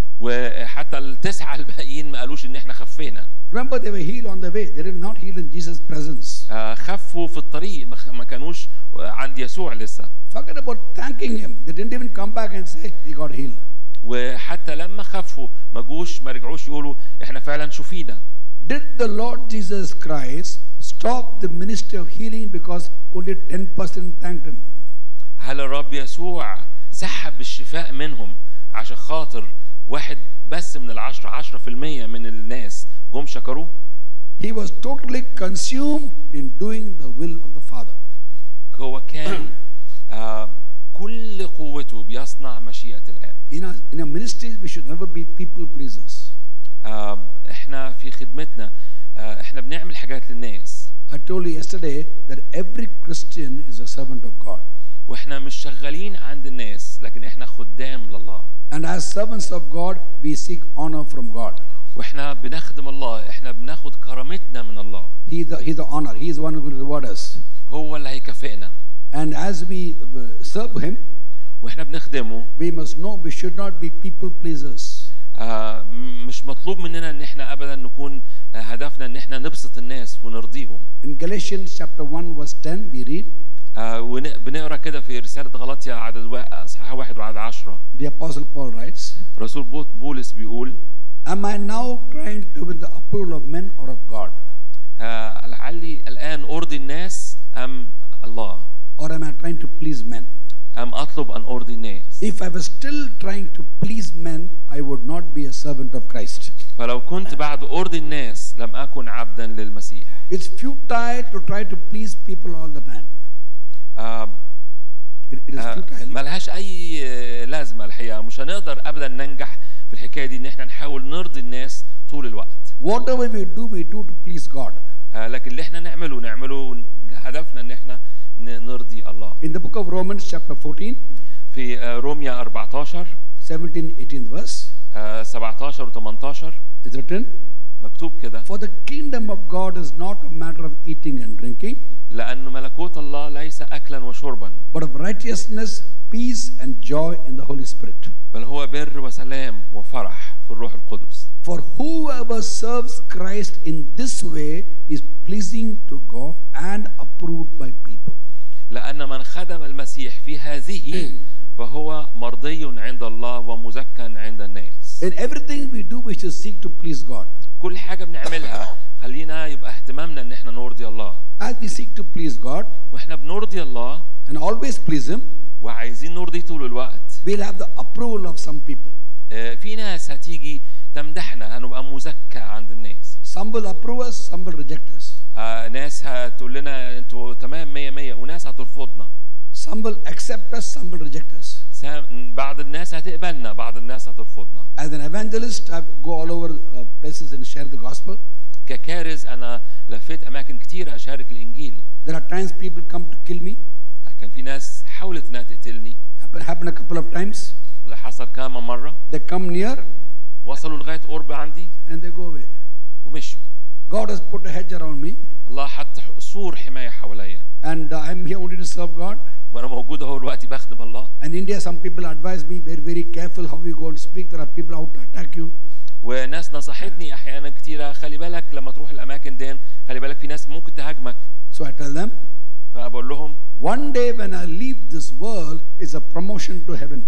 وحتى التسعه الباقيين ما قالوش ان احنا خفينا
Remember, they were healed on the way. They were not healed in Jesus' presence.
آه، خفوا في الطريق ما خ- ما كانوش عند يسوع لسه
Forget about thanking him. They didn't even come back and say, We got healed.
وحتى لما خفوا ما جوش ما رجعوش يقولوا احنا فعلا شفينا
Did the Lord Jesus Christ stop the ministry of healing because only 10% thanked him?
هل الرب يسوع سحب الشفاء منهم عشان خاطر واحد بس من العشرة عشرة في المية من الناس جم شكروه
He was totally consumed in doing the will of the Father.
هو كان آه كل قوته بيصنع مشيئة الآب
In our, in our ministries, we should never be people pleasers.
آه احنا في خدمتنا آه احنا بنعمل حاجات للناس
I told you yesterday that every Christian is a servant of God.
واحنا مش شغالين عند الناس لكن احنا خدام لله
And as servants of God, we seek honor from God.
واحنا بنخدم الله احنا بناخد كرامتنا من الله
He the, he's the honor. He is the one who will reward us.
هو اللي هيكافئنا
And as we uh, serve Him,
واحنا بنخدمه
we must know we should not be people pleasers.
آه م- مش مطلوب مننا ان احنا ابدا نكون آه هدفنا ان احنا نبسط الناس ونرضيهم
In Galatians chapter 1, verse 10, we read,
آه وبنقرا كده في رساله غلطيا عدد وا- اصحاح واحد وعدد عشرة
the Apostle Paul writes,
رسول بو- بولس بيقول
Am I now trying to win the approval of men or of God?
آه لعلي الان ارضي الناس ام الله
Or am I trying to please men?
ام اطلب ان ارضي الناس
If I was still trying to please men, I would not be a servant of Christ.
فلو كنت بعد ارضي الناس لم اكن عبدا للمسيح
It's futile to try to please people all the time.
آه
It, it is
آه،
futile.
ملهاش اي آه، لازمه الحقيقه مش هنقدر ابدا ننجح في الحكايه دي ان احنا نحاول نرضي الناس طول الوقت
Whatever we do, we do to please God.
آه، لكن اللي احنا نعمله نعمله هدفنا ان احنا ن- نرضي الله
In the book of Romans, chapter 14,
في آه، روميا 14
17, 18th verse,
آه، 17 و 18
it's written,
مكتوب كده
For the kingdom of God is not a matter of eating and drinking,
لأن ملكوت الله ليس أكلا وشربا
but of righteousness, peace, and joy in the Holy Spirit.
بل هو بر وسلام وفرح في الروح القدس
For whoever serves Christ in this way is pleasing to God and approved by people.
لأن من خدم المسيح في هذه فهو مرضي عند الله ومزكى عند الناس
In everything we do, we should seek to please God.
كل حاجة بنعملها خلينا يبقى اهتمامنا ان احنا نرضي الله
As we seek to please God
واحنا بنرضي الله
and always please Him,
وعايزين نرضي طول الوقت
we'll have the approval of some people.
آه، في ناس هتيجي تمدحنا هنبقى مزكى عند الناس
Some will approve us, some will reject us.
آه، ناس هتقول لنا انتوا تمام مية مية وناس هترفضنا
Some will accept us, some will reject us.
سام- بعض الناس هتقبلنا بعض الناس هترفضنا
As an evangelist, I go all over uh, places and share the gospel.
ككارز انا لفيت اماكن كتيره اشارك الانجيل
There are times people come to kill me.
كان في ناس حاولت انها تقتلني
Happen, happened a couple of times.
وده حصل كام مره
They come near
وصلوا لغايه قرب عندي
and they go away.
ومشوا
God has put a hedge around me,
الله حط ح- سور حمايه حواليا
and uh, I'm here only to serve God.
وانا موجود اهو دلوقتي بخدم الله
And India, some people advise me very, very careful how you go and speak. There are people out to attack you.
وناس نصحتني احيانا كتيره خلي بالك لما تروح الاماكن دي خلي بالك في ناس ممكن تهاجمك
So I tell them,
فبقول لهم
one day when I leave this world is a promotion to heaven.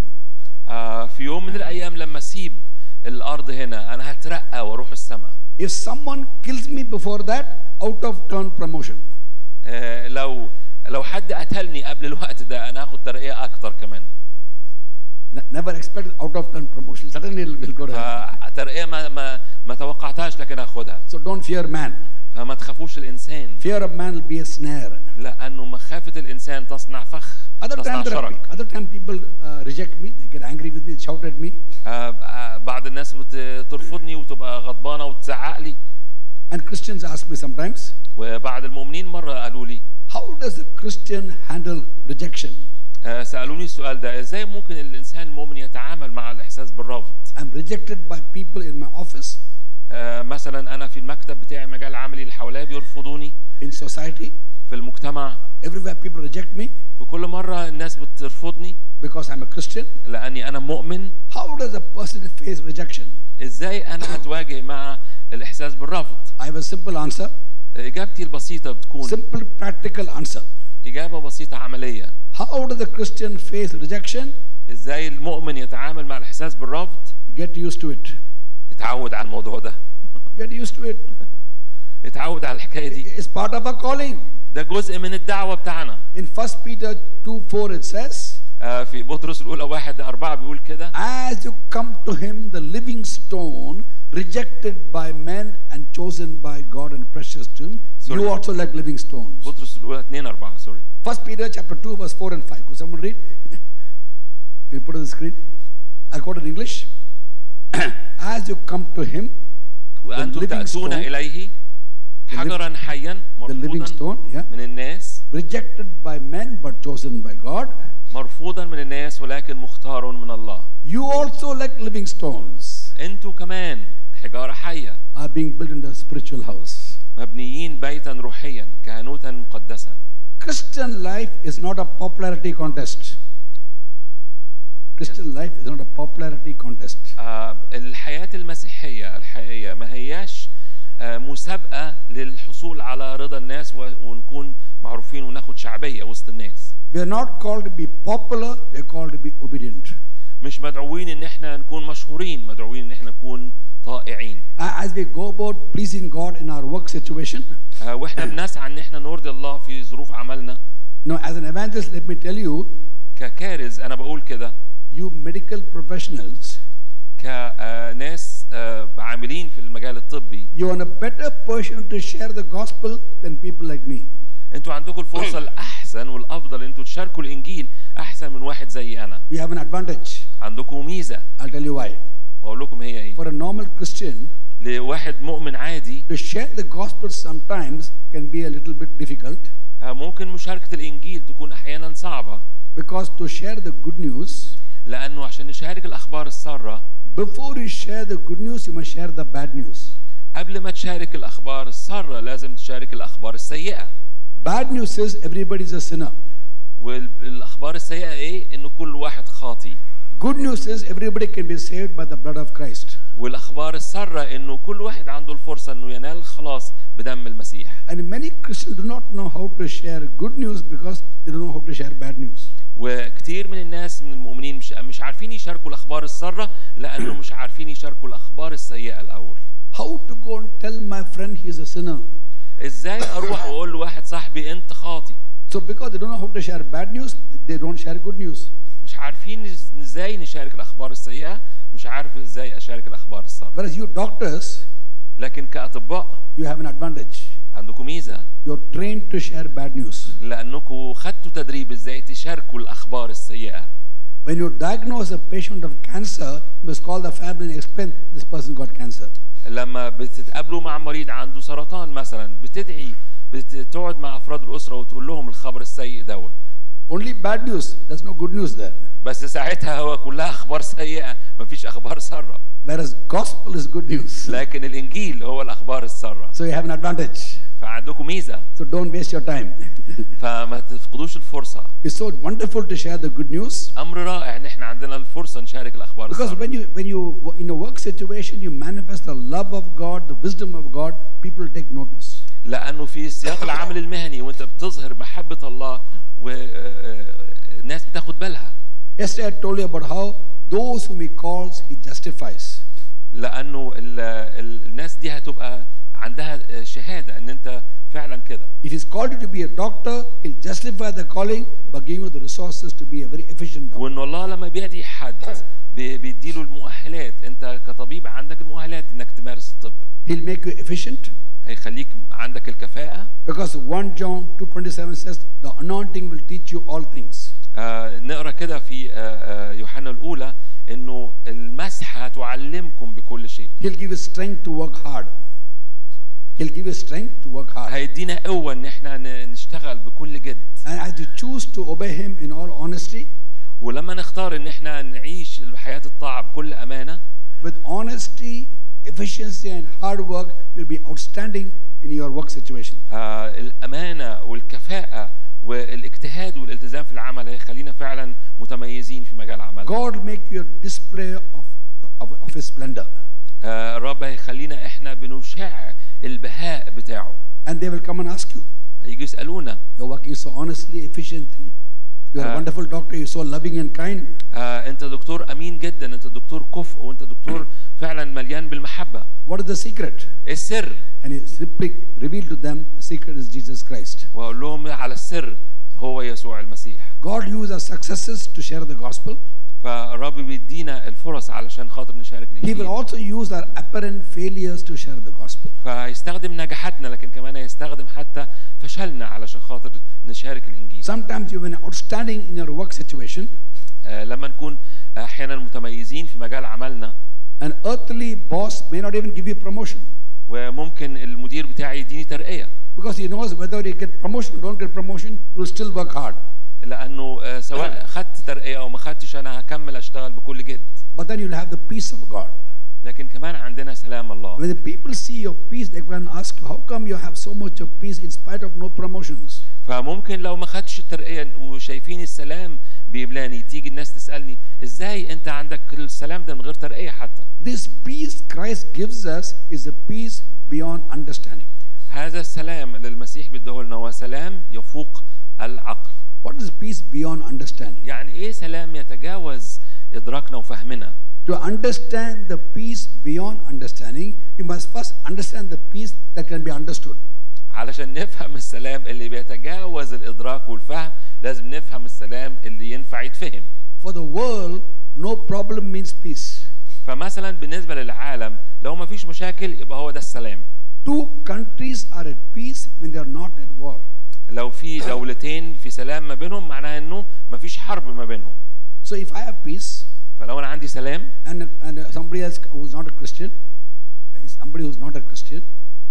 آه في يوم من الايام لما اسيب الارض هنا انا هترقى واروح السماء
If someone kills me before that, out of turn promotion.
آه لو لو حد قتلني قبل الوقت ده انا هاخد ترقيه اكتر كمان
Ne- never expect out of turn promotion. Suddenly it will go to heaven.
فترقيه ما ما ما توقعتهاش لكن هاخدها
So don't fear man.
فما تخافوش الانسان
Fear of man will be a snare.
لانه مخافه الانسان تصنع فخ
Other
تصنع
time, there are,
شرك
other time people uh, reject me. They get angry with me. They shout at me.
آه، آه، بعض الناس بترفضني وتبقى غضبانه وتزعق لي
And Christians ask me sometimes,
وبعض المؤمنين مره قالوا لي
how does a Christian handle rejection?
آه، سالوني السؤال ده ازاي ممكن الانسان المؤمن يتعامل مع الاحساس بالرفض
I'm rejected by people in my office,
آه، مثلا انا في المكتب بتاعي مجال عملي اللي حواليا بيرفضوني
in society.
في المجتمع
Everywhere people reject me
في كل مره الناس بترفضني
because I'm a Christian.
لاني انا مؤمن
How does a person face rejection?
ازاي انا هتواجه مع الاحساس بالرفض
I have a simple answer,
اجابتي البسيطه بتكون
simple practical answer.
اجابه بسيطه عمليه
How does a Christian face rejection?
ازاي المؤمن يتعامل مع الاحساس بالرفض
Get used to it.
اتعود على الموضوع ده
Get used to it.
اتعود على الحكايه دي
It's part of our calling.
ده جزء من الدعوه بتاعنا
In 1 Peter 2 4, it says,
آه، في بطرس الاولى واحد أربعة بيقول كده
As you come to him, the living stone, rejected by men and chosen by God and precious to him,
Sorry.
you also like living stones.
بطرس الاولى 2 4 سوري
1 Peter chapter 2, verse 4 and 5. Could someone read? Can you put it on the screen? I'll quote it in English. As you come to him,
وانتم
living
تاتون
stone-
اليه
the liv-
حجرا حيا
the living
مرفوضا
stone, yeah,
من الناس
rejected by men but chosen by God,
مرفوضا من الناس ولكن مختار من الله
you also like living stones
انتوا كمان حجاره حيه
are being built in the spiritual house.
مبنيين بيتا روحيا كهنوتا مقدسا
Christian life is not a popularity contest. Christian life is not a popularity contest.
آه، الحياة المسيحية الحقيقية ما هياش آه، مسابقة للحصول على رضا الناس و- ونكون معروفين وناخد شعبية وسط الناس
We are not called to be popular, we are called to be obedient.
مش مدعوين ان احنا نكون مشهورين مدعوين ان احنا نكون طائعين
A- As we go about pleasing God in our work situation,
آه، واحنا بنسعى ان احنا نرضي الله في ظروف عملنا
now as an evangelist, let me tell you,
ككارز انا بقول كده
you medical professionals,
كناس عاملين في المجال الطبي
you are in a better position to share the gospel than people like me.
انتوا عندكم الفرصة الاحسن والافضل انتوا تشاركوا الانجيل احسن من واحد زي انا
You have an advantage.
عندكم ميزة
I'll tell you why.
واقول لكم هي ايه
For a normal Christian,
لواحد مؤمن عادي
to share the gospel sometimes can be a little bit difficult
آه، ممكن مشاركة الإنجيل تكون أحيانا صعبة
because to share the good news,
لأنه عشان نشارك الأخبار السارة
before you share the good news, you must share the bad news.
قبل ما تشارك الأخبار السارة لازم تشارك الأخبار السيئة
Bad news says everybody is a sinner.
والأخبار السيئة إيه؟ إنه كل واحد خاطي
Good news is everybody can be saved by the blood of Christ.
والأخبار السارة إنه كل واحد عنده الفرصة إنه ينال الخلاص بدم المسيح
And many Christians do not know how to share good news because they don't know how to share bad news.
وكتير من الناس من المؤمنين مش مش عارفين يشاركوا الأخبار السارة لأنه مش عارفين يشاركوا الأخبار السيئة الأول
How to go and tell my friend he is a sinner?
إزاي أروح وأقول لواحد صاحبي أنت خاطي
So because they don't know how to share bad news, they don't share good news.
مش عارفين إز- ازاي نشارك الاخبار السيئه مش عارف ازاي اشارك الاخبار الساره
Whereas you doctors,
لكن كاطباء
you have an advantage.
عندكم ميزه
You're trained to share bad news.
لانكم خدتوا تدريب ازاي تشاركوا الاخبار السيئه
When you diagnose a patient of cancer, you must call the family and explain this person got cancer.
لما بتتقابلوا مع مريض عنده سرطان مثلا بتدعي بتقعد مع افراد الاسره وتقول لهم الخبر السيء دوت
Only bad news. There's no good news there.
بس ساعتها هو كلها اخبار سيئه مفيش اخبار ساره
Whereas gospel is good news.
لكن الانجيل هو الاخبار الساره
So you have an advantage.
فعندكم ميزه
So don't waste your time.
فما تفقدوش الفرصه
it's so wonderful to share the good news
امر رائع ان احنا عندنا الفرصه نشارك الاخبار
because
الساره
when you when you in a work situation you manifest the love of God, the wisdom of God, people take notice.
لانه في سياق العمل المهني وانت بتظهر محبه الله والناس بتاخد بالها
Yesterday I told you about how those whom He calls He justifies.
لانه ال ال الناس دي هتبقى عندها شهاده ان انت فعلا كده
If He's called you to be a doctor, He'll justify the calling by giving you the resources to be a very efficient doctor.
وان الله لما بيدعي حد بي- بيديله المؤهلات انت كطبيب عندك المؤهلات انك تمارس الطب
He'll make you efficient
هيخليك عندك الكفاءه
because 1 John 2:27 says the anointing will teach you all things.
آه نقرا كده في آه آه يوحنا الاولى انه المسحه تعلمكم بكل شيء
He'll give you strength to work hard. He'll give you strength to work hard.
هيدينا قوه ان احنا ن- نشتغل بكل جد
And as you choose to obey Him in all honesty,
ولما نختار ان احنا نعيش حياه الطاعه بكل امانه
with honesty, efficiency, and hard work, you'll be outstanding in your work situation.
آه الامانه والكفاءه والاجتهاد والالتزام في العمل هيخلينا فعلا متميزين في مجال عملنا
God will make you a display of, of, of His splendor.
آه الرب هيخلينا احنا بنشع البهاء بتاعه
And they will come and ask you,
هيجوا يسالونا
You're working so honestly, efficiently. You're a
Ah.
wonderful doctor. You're so loving and kind.
آه انت دكتور امين جدا انت دكتور كفء وانت دكتور فعلا مليان بالمحبه
What is the secret?
ايه السر
And He simply revealed to them the secret is Jesus Christ.
واقول لهم على السر هو يسوع المسيح
God used our successes to share the gospel.
فالرب بيدينا الفرص علشان خاطر نشارك
He will
الانجيل
also use our apparent failures to share the gospel.
فهيستخدم نجاحاتنا لكن كمان هيستخدم حتى فشلنا علشان خاطر نشارك الانجيل
Sometimes you've been outstanding in your work situation,
آه لما نكون احيانا متميزين في مجال عملنا
an earthly boss may not even give you promotion
وممكن المدير بتاعي يديني ترقيه
because he knows whether you get promotion or don't get promotion, you'll still work hard.
لانه آه سواء خدت ترقيه او ما خدتش انا هكمل اشتغل بكل جد
But then you'll have the peace of God.
لكن كمان عندنا سلام الله
When the people see your peace, they can ask you, how come you have so much of peace in spite of no promotions?
فممكن لو ما خدتش الترقيه وشايفين السلام بيملاني تيجي الناس تسالني ازاي انت عندك السلام ده من غير ترقيه حتى
This peace Christ gives us is a peace beyond understanding.
هذا السلام اللي المسيح بيديه لنا هو سلام يفوق العقل
What is peace beyond understanding?
يعني ايه سلام يتجاوز ادراكنا وفهمنا
To understand the peace beyond understanding, you must first understand the peace that can be understood.
علشان نفهم السلام اللي بيتجاوز الادراك والفهم لازم نفهم السلام اللي ينفع يتفهم
For the world, no problem means peace.
فمثلا بالنسبه للعالم لو ما فيش مشاكل يبقى هو ده السلام
Two countries are at peace when they are not at war.
لو في دولتين في سلام ما بينهم معناها انه ما فيش حرب ما بينهم
So if I have peace
فلو انا عندي سلام
and, and somebody else who is not a Christian, is somebody who's not a Christian,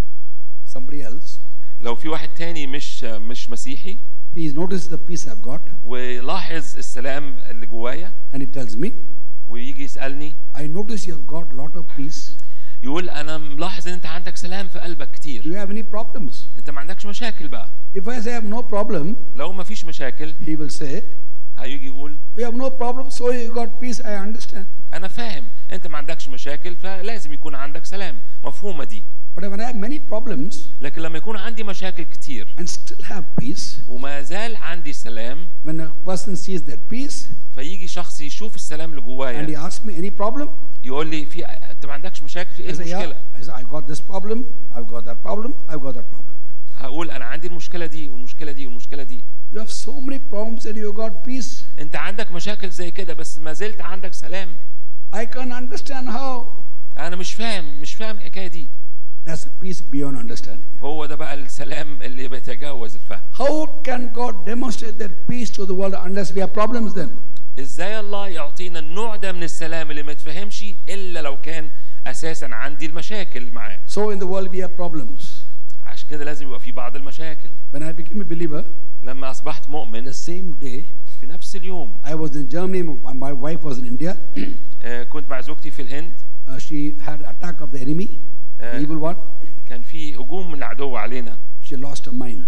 somebody else,
لو في واحد تاني مش مش مسيحي
he notices the peace I've got
ولاحظ السلام اللي جوايا
and he tells me,
ويجي يسالني
I notice you have got a lot of peace.
يقول انا ملاحظ ان انت عندك سلام في قلبك
Do
كتير
you have any problems?
انت ما عندكش مشاكل بقى
If I say I have no problem,
لو ما فيش مشاكل
he will say,
هيجي يقول
We have no problem, so you got peace, I understand.
انا فاهم انت ما عندكش مشاكل فلازم يكون عندك سلام مفهومه دي
But when I have many problems
لكن لما يكون عندي مشاكل كتير
and still have peace,
وما زال عندي سلام
when a person sees that peace
فيجي شخص يشوف السلام اللي
and he
جوايا
asks me any problem,
يقول لي في انت ما عندكش مشاكل في ايه
I say,
المشكله
yeah. I say, I got this problem, I've got that problem, I've got that problem.
هقول انا عندي المشكله دي والمشكله دي والمشكله دي
You have so many problems and you got peace.
انت عندك مشاكل زي كده بس ما زلت عندك سلام
I can't understand how.
انا مش فاهم مش فاهم الحكايه دي
That's a peace beyond understanding.
هو ده بقى السلام اللي بيتجاوز الفهم
How can God demonstrate that peace to the world unless we have problems then?
ازاي الله يعطينا النوع ده من السلام اللي ما تفهمش الا لو كان اساسا عندي المشاكل معاه
So in the world we have problems.
عشان كده لازم يبقى في بعض المشاكل
When I became a believer,
لما اصبحت مؤمن
the same day,
في نفس اليوم
I was in Germany, my my wife was in India.
آه، كنت مع زوجتي في الهند
Uh, she had attack of the enemy, the
Uh,
evil one.
كان في هجوم من العدو علينا
She lost her mind.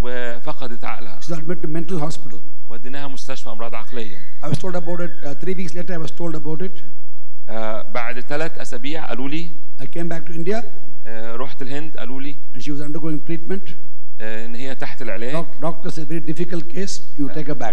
وفقدت عقلها
She's admitted to mental hospital.
وديناها مستشفى امراض عقليه
I was told about it uh, three weeks later. I was told about it.
آه، بعد ثلاث اسابيع قالوا لي
I came back to India,
آه، رحت الهند قالوا لي
and she was undergoing treatment.
آه، ان هي تحت العلاج
Doc- doctor said very difficult case. You take her back.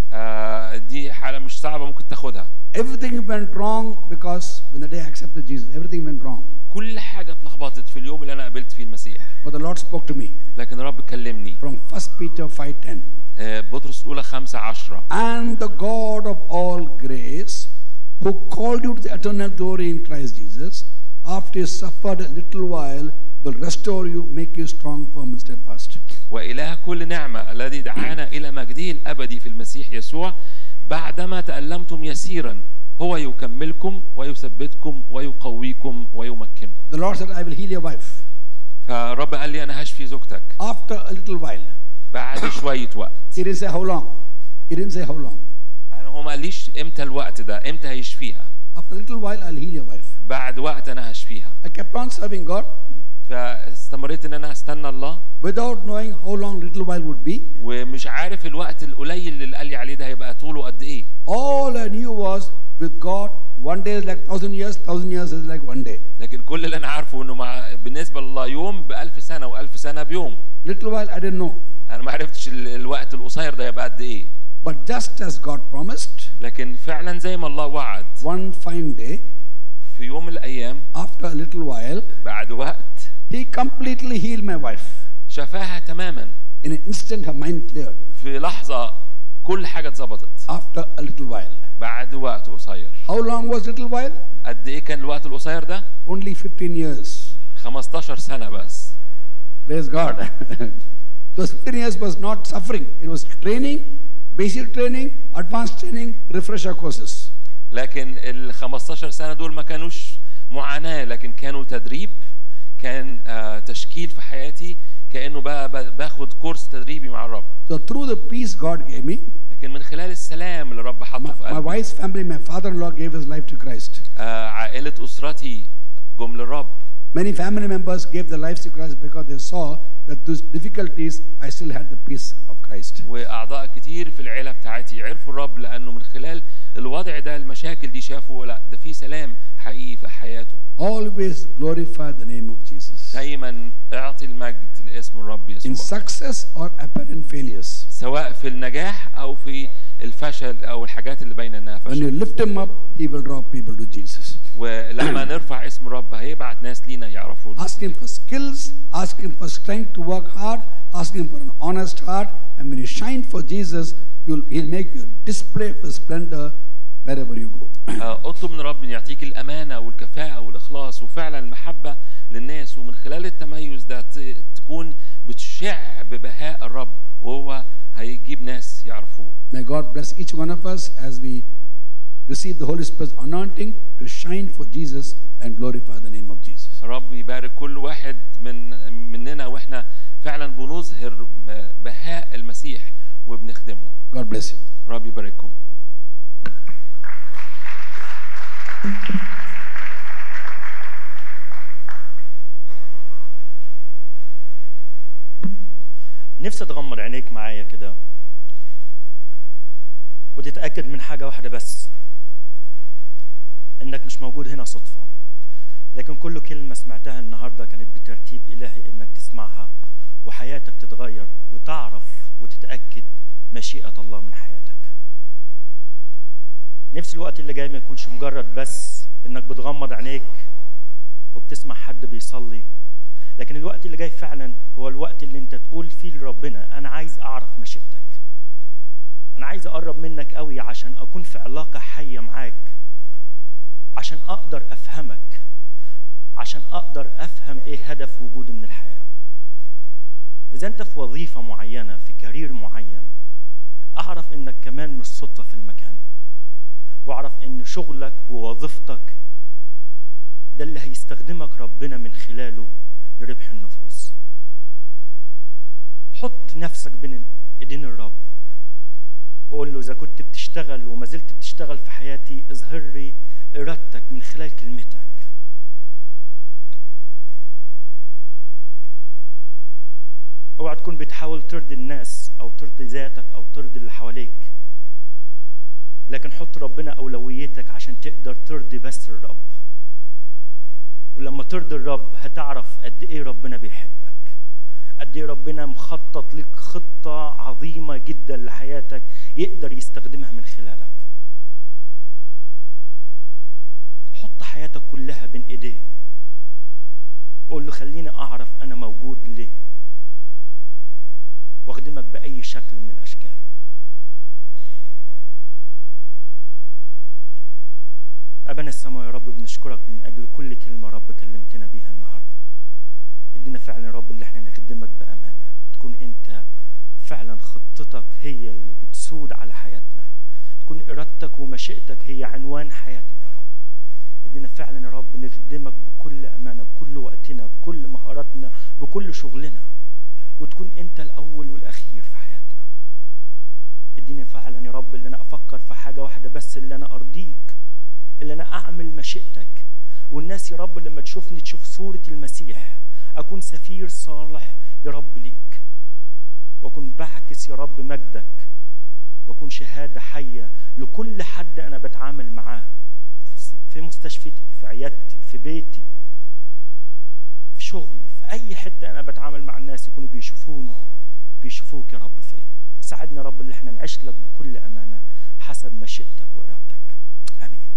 آه، دي حاله مش صعبه ممكن تاخدها
Everything went wrong because when the day I accepted Jesus, everything went wrong.
كل حاجه اتلخبطت في اليوم اللي انا قابلت فيه المسيح
But the Lord spoke to me
لكن الرب كلمني
from 1 Peter 5:10.
آه، بطرس الاولى خمسة عشرة
And the God of all grace, who called you to the eternal glory in Christ Jesus, after you suffered a little while, will restore you, make you strong, firm, and steadfast.
وإله كل نعمة الذي دعانا إلى مجده الأبدي في المسيح يسوع بعدما تألمتم يسيرا هو يكملكم ويثبتكم ويقويكم ويمكنكم
The Lord said, I will heal your wife.
فالرب قال لي أنا هشفي زوجتك
After a little while.
بعد شوية وقت
He didn't say how long. He didn't say how long.
أنا هو ما قاليش إمتى الوقت ده إمتى هيشفيها
After a little while, I'll heal your wife.
بعد وقت أنا هشفيها
I kept on serving God
فاستمريت إن أنا أستنى الله
without knowing how long little while would be.
ومش عارف الوقت القليل اللي قال لي عليه ده هيبقى طوله قد إيه
All I knew was with God, one day is like thousand years, thousand years is like one day.
لكن كل اللي أنا عارفه إنه مع بالنسبة لله يوم بألف سنة وألف سنة بيوم
Little while, I didn't know.
انا ما عرفتش ال- الوقت القصير ده يبقى قد ايه
But just as God promised,
لكن فعلا زي ما الله وعد
one fine day,
في يوم من الايام
after a little while,
بعد وقت
He completely healed my wife.
شفاها تماما
In an instant, her mind cleared.
في لحظه كل حاجه اتظبطت
After a little while.
بعد وقت قصير
How long was little while?
قد ايه كان الوقت القصير ده
Only 15 years.
15 سنه بس
Praise God. Those 15 years was not suffering. It was training, basic training, advanced training, refresher courses.
لكن ال 15 سنه دول ما كانوش معاناه لكن كانوا تدريب كان آه تشكيل في حياتي كانه بقى ب- باخد كورس تدريبي مع الرب
So through the peace God gave me,
لكن من خلال السلام اللي الرب حطه
my,
في
my
قلبي
wife's family, my father-in-law gave his life to Christ.
آه، عائلة أسرتي جم للرب
Many family members gave their lives to Christ because they saw that those difficulties, I still had the peace of Christ.
وأعضاء كتير في العيلة بتاعتي عرفوا الرب لأنه من خلال الوضع ده المشاكل دي شافوا لا ده في سلام حقيقي في حياته
Always glorify the name of Jesus.
دايما اعطي المجد لاسم الرب
In
يسوع
success or apparent failures.
سواء في النجاح أو في الفشل أو الحاجات اللي باينة إنها
When you
فشل
lift him up, he will draw people to Jesus.
ولما نرفع اسم الرب هيبعت ناس لينا يعرفوا
Ask him for skills, ask him for strength to work hard, ask him for an honest heart, and when you shine for Jesus, you'll, he'll make you a display of his splendor wherever you go.
آه، اطلب من رب ان يعطيك الامانه والكفاءه والاخلاص وفعلا المحبه للناس ومن خلال التميز ده ت- تكون بتشع ببهاء الرب وهو هيجيب ناس يعرفوه
May God bless each one of us as we receive the Holy Spirit's anointing to shine for Jesus and glorify the name of Jesus.
رب يبارك كل واحد من مننا واحنا فعلا بنظهر بهاء المسيح وبنخدمه
God bless you.
رب يبارككم
نفسي تغمض عينيك معايا كده وتتأكد من حاجة واحدة بس إنك مش موجود هنا صدفة لكن كل كلمة سمعتها النهاردة كانت بترتيب إلهي إنك تسمعها وحياتك تتغير وتعرف وتتأكد مشيئة الله من حياتك نفس الوقت اللي جاي ما يكونش مجرد بس إنك بتغمض عينيك وبتسمع حد بيصلي لكن الوقت اللي جاي فعلا هو الوقت اللي انت تقول فيه لربنا انا عايز اعرف مشيئتك انا عايز اقرب منك قوي عشان اكون في علاقه حيه معاك عشان اقدر افهمك عشان اقدر افهم ايه هدف وجودي من الحياه اذا انت في وظيفه معينه في كارير معين اعرف انك كمان مش صدفه في المكان واعرف ان شغلك ووظيفتك ده اللي هيستخدمك ربنا من خلاله لربح النفوس حط نفسك بين ايدين الرب وقول له اذا كنت بتشتغل وما زلت بتشتغل في حياتي اظهر لي ارادتك من خلال كلمتك اوعى تكون بتحاول ترضي الناس او ترضي ذاتك او ترضي اللي حواليك لكن حط ربنا اولويتك عشان تقدر ترضي بس الرب ولما ترضي الرب هتعرف قد ايه ربنا بيحبك قد ايه ربنا مخطط لك خطة عظيمة جدا لحياتك يقدر يستخدمها من خلالك حط حياتك كلها بين ايديه وقول له خليني اعرف انا موجود ليه واخدمك باي شكل من الاشكال أبانا السماء يا رب بنشكرك من أجل كل كلمة رب كلمتنا بيها النهاردة ادينا فعلا يا رب اللي احنا نخدمك بأمانة تكون أنت فعلا خطتك هي اللي بتسود على حياتنا تكون إرادتك ومشيئتك هي عنوان حياتنا يا رب ادينا فعلا يا رب نخدمك بكل أمانة بكل وقتنا بكل مهاراتنا بكل شغلنا وتكون أنت الأول والأخير في حياتنا اديني فعلا يا رب اللي أنا أفكر في حاجة واحدة بس اللي أنا أرضيك اللي انا اعمل مشيئتك والناس يا رب لما تشوفني تشوف صورة المسيح اكون سفير صالح يا رب ليك واكون بعكس يا رب مجدك واكون شهادة حية لكل حد انا بتعامل معاه في مستشفيتي في عيادتي في بيتي في شغلي في اي حتة انا بتعامل مع الناس يكونوا بيشوفوني بيشوفوك يا رب فيا ساعدنا يا رب اللي احنا نعيش لك بكل امانة حسب مشيئتك وارادتك امين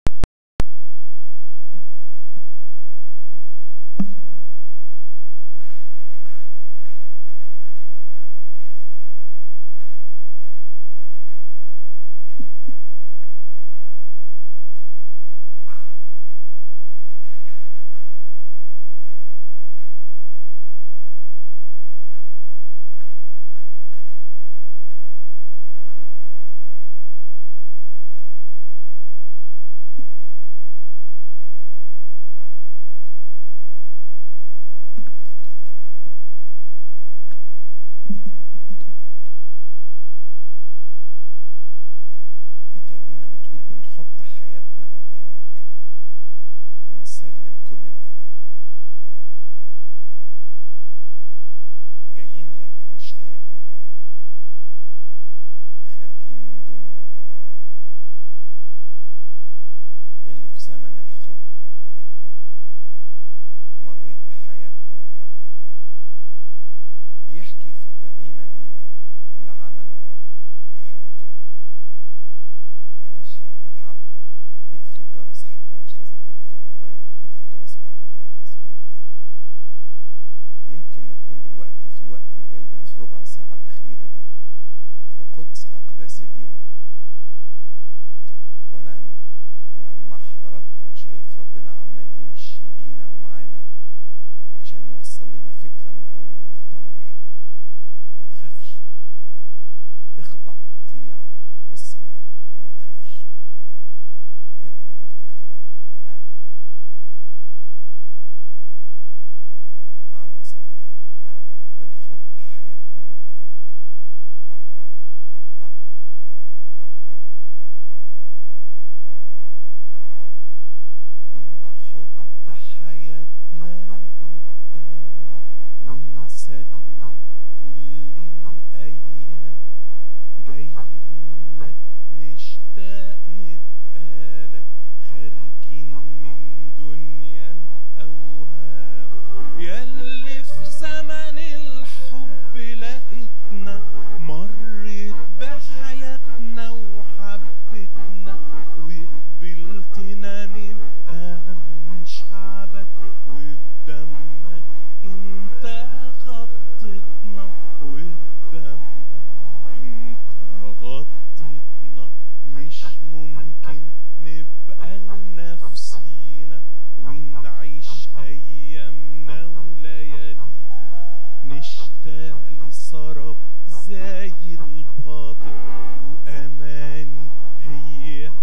في ترنيمة بتقول بنحط حياتنا قدامك ونسلم كل الأيام جايين لك نشتاق نبقى لك خارجين من دنيا الأوهام يلي في زمن الحب لقيتنا مريت بحياتنا وحبيتنا بيحكي في الترنيمة دي اللي عمله الرب في حياته معلش يا اتعب اقفل الجرس حتى مش لازم تطفي الموبايل اطفي الجرس بتاع الموبايل بس بليز يمكن نكون دلوقتي في الوقت اللي جاي ده في الربع ساعة الأخيرة دي في قدس أقداس اليوم وأنا يعني مع حضراتكم شايف ربنا عمال يمشي بينا ومعانا عشان يوصل لنا فكرة من أول المؤتمر ما تخافش اخضع طيع واسمع وما تخافش الترنيمة دي بتقول كده
والدم انت غطيتنا مش ممكن نبقى لنفسينا ونعيش ايامنا وليالينا نشتاق لسراب زي الباطل واماني هي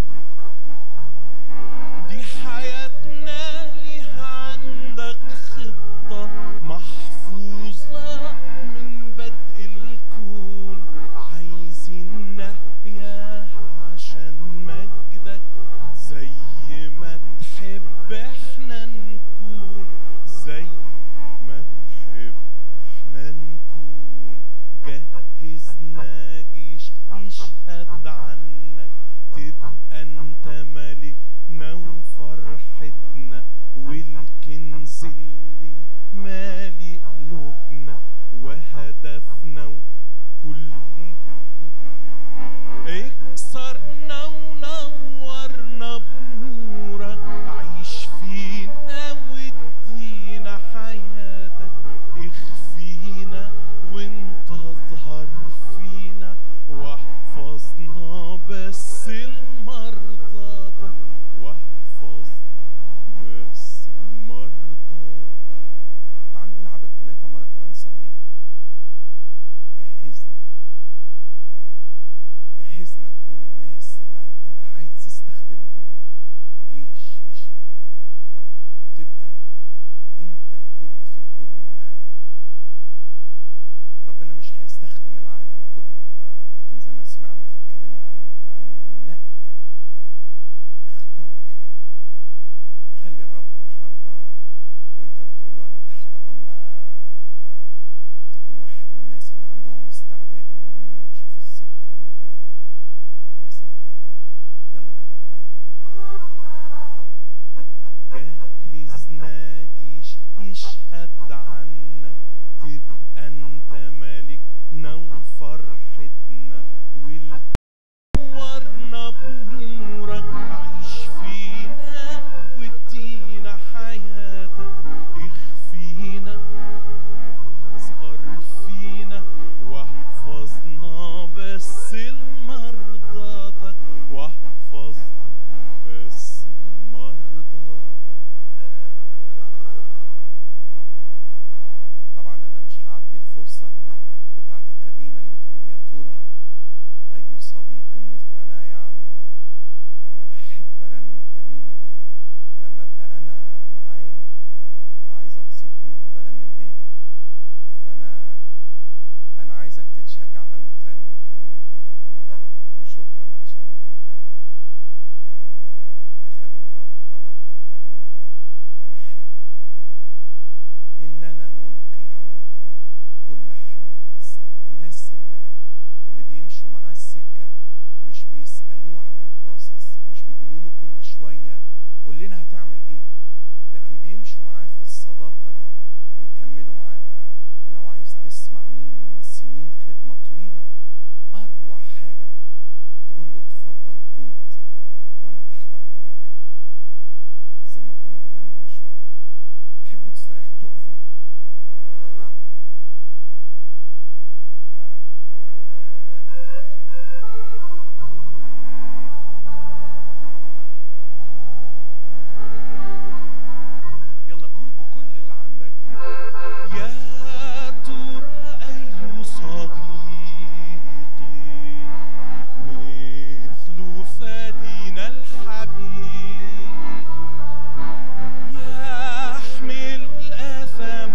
دي حياتنا ليها عندك خطة محفوظة من بدء الكون عايزين نحياها عشان مجدك زي ما تحب احنا نكون زي ما تحب احنا نكون جهزنا جيش يشهد عنك تبقى انت ملكنا وفرحتنا والكنز اللي مالي قلوبنا وهدفنا وكل اكسرنا ونورنا بنورك عيش فينا وادينا حياتك اخفينا وانت اظهر فينا واحفظنا بس المرضاتك واحفظنا بس المرضاتك
تعال نقول عدد ثلاثة مرة كمان صلي جهزنا جهزنا نكون الناس اللي عن- انت عايز تستخدمهم جيش يشهد عنك تبقى انت الكل في الكل ليهم ربنا مش هيستخدم العالم كله لكن زي ما سمعنا في الكلام الجميل, الجميل نقى اختار خلي الرب النهارده وانت بتقول له انا تحت امرك تكون واحد من الناس اللي عندهم استعداد انهم يمشوا في السكه اللي هو رسمها له يلا جرب معايا تاني
جهزنا جيش يشهد عنك تبقى انت ملكنا وفرحتنا ونورنا بنورك عيش فينا وادينا حياتك اخفينا صار فينا واحفظنا بس المرضاتك واحفظنا بس المرضاتك
طبعا انا مش هعدي الفرصه بتاعه الترنيمه اللي بتقول يا ترى اي صديق مثل انا يعني انا بحب ارنم الترنيمه دي لما ابقى انا معايا وعايز ابسطني برنمها لي فانا انا عايزك تتشجع قوي ترنم الكلمات دي لربنا وشكرا عشان انت يعني يا خادم الرب طلبت الترنيمه دي انا حابب ارنمها إننا نلقي عليه كل حمل بالصلاة الناس اللي, اللي بيمشوا معاه السكة مش بيسألوه على البروسيس مش بيقولوا له كل شوية قول لنا هتعمل إيه لكن بيمشوا معاه في الصداقة دي ويكملوا معاه ولو عايز تسمع مني من سنين خدمة طويلة أروع حاجة تقول له اتفضل قود وأنا تحت أمرك زي ما كنا بنرنم من شوية تحبوا تستريحوا تقفوا يلا قول بكل اللي عندك
يا ترى أي صديق مثل فادينا الحبيب يحمل الآثام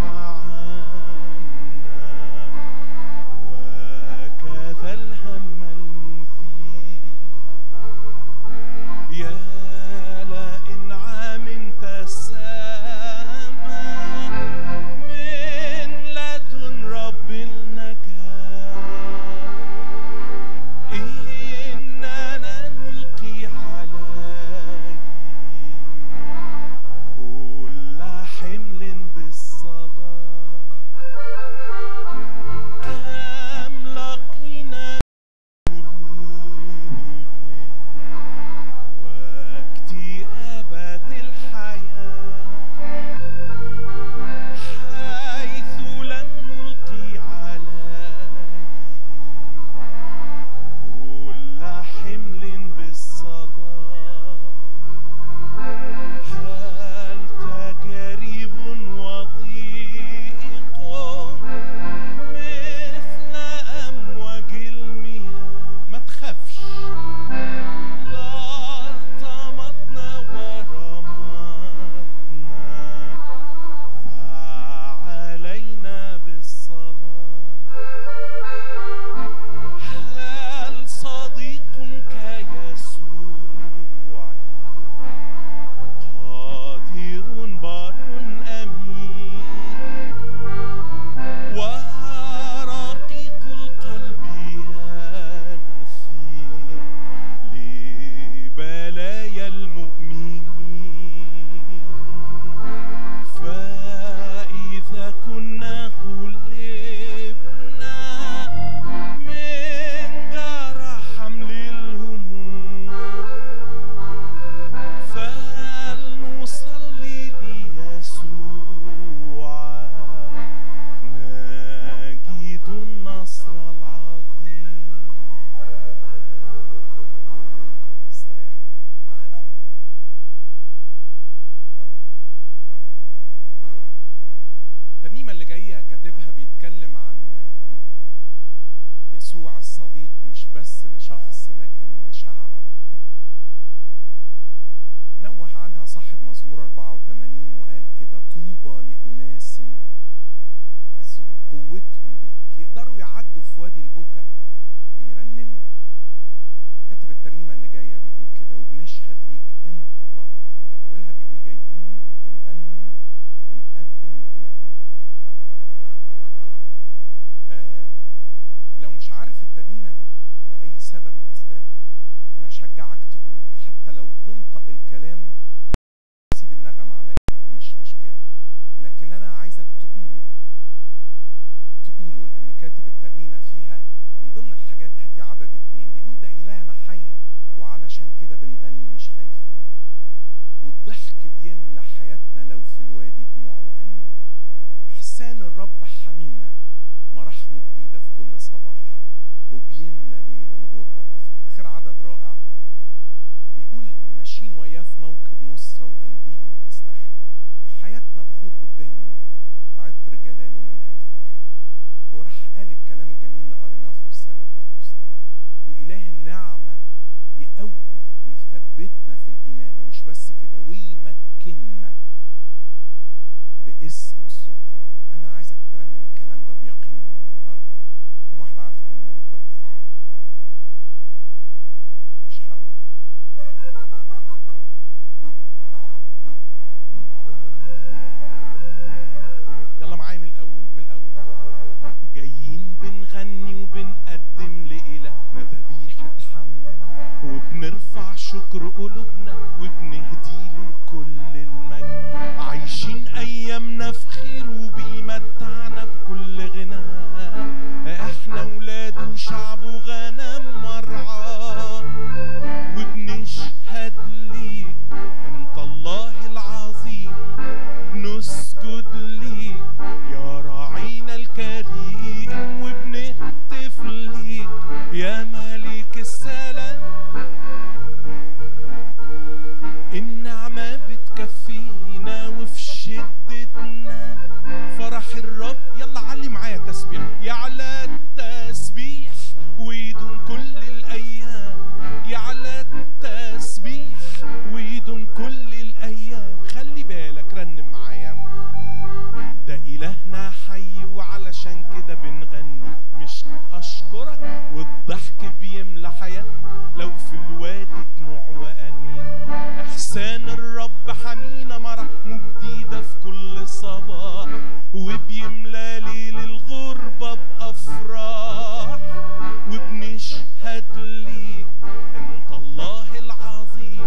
بس لشخص لكن لشعب نوه عنها صاحب مزمور 84 وقال كده طوبى لأناس عزهم قوتهم بيك يقدروا يعدوا في وادي البكا بيرنموا كاتب الترنيمة اللي جاية بيقول كده وبنشهد ليك انت الله العظيم جا- اولها بيقول جايين بنغني وبنقدم لإلهنا ذبيحة حمد آه لو مش عارف الترنيمة دي لأي سبب من الأسباب أنا أشجعك تقول حتى لو تنطق الكلام سيب النغم عليا مش مشكلة لكن أنا عايزك تقوله تقوله لأن كاتب الترنيمة فيها من ضمن الحاجات هات لي عدد اتنين بيقول ده إلهنا حي وعلشان كده بنغني مش خايفين والضحك بيملى حياتنا لو في الوادي دموع وأنين إحسان الرب حمينا مراحمه جديدة في كل صباح وبيملى ليل الغربة بأفراح آخر عدد رائع بيقول ماشيين وياه في موكب نصرة وغالبين بسلاح الروح وحياتنا بخور قدامه عطر جلاله منها يفوح وراح قال الكلام الجميل اللي قريناه في رسالة بطرس النهارده وإله النعمة يقوي ويثبتنا في الإيمان ومش بس كده ويمكننا باسمه السلطان أنا عايزك ترنم الكلام ده بيقين النهارده كم واحد عارف الترنيمة دي كويس مش هقول يلا معايا من الأول من الأول جايين بنغني وبنقدم لإلهنا ذبيحة حمد وبنرفع شكر قلوبنا وبنهديله كل المجد عايشين أيامنا في خير وبيمتعنا بكل غناء احنا ولاده وشعبه غنم مرعاه وبنشهد ليك انت الله العظيم بنسجد ليك يا راعينا الكريم وبنهتف ليك يا ملك السلام النعمة بتكفينا وفي شدتنا فرح الرب يلا علي معايا تسبيح يعلى التسبيح ويدوم كل الأيام يعلى التسبيح ويدوم كل الأيام خلي بالك رنم معايا ده إلهنا حي وعلشان كده بنغني مش أشكرك والضحك بيملى حياتنا لو في الوادي دموع وأنين إحسان الرب حمينا مراحمه جديدة في كل صباح وبيملى ليل الغربة بأفراح وبنشهد ليك أنت الله العظيم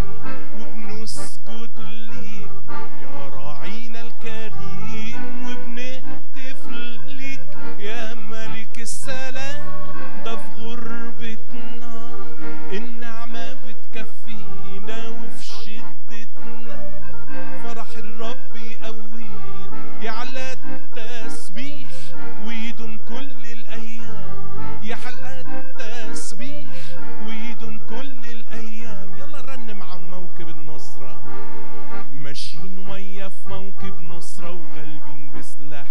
وبنسجد ليك يا راعينا الكريم وبنهتف ليك يا ملك السلام ده في غربتنا النعمة بتكفينا وفي شدتنا فرح الرب يقوينا يعلى التسبيح ويدوم كل الأيام يعلى التسبيح ويدوم كل الأيام يلا رنم عن موكب النصرة ماشيين ويا في موكب نصرة وغالبين بسلاح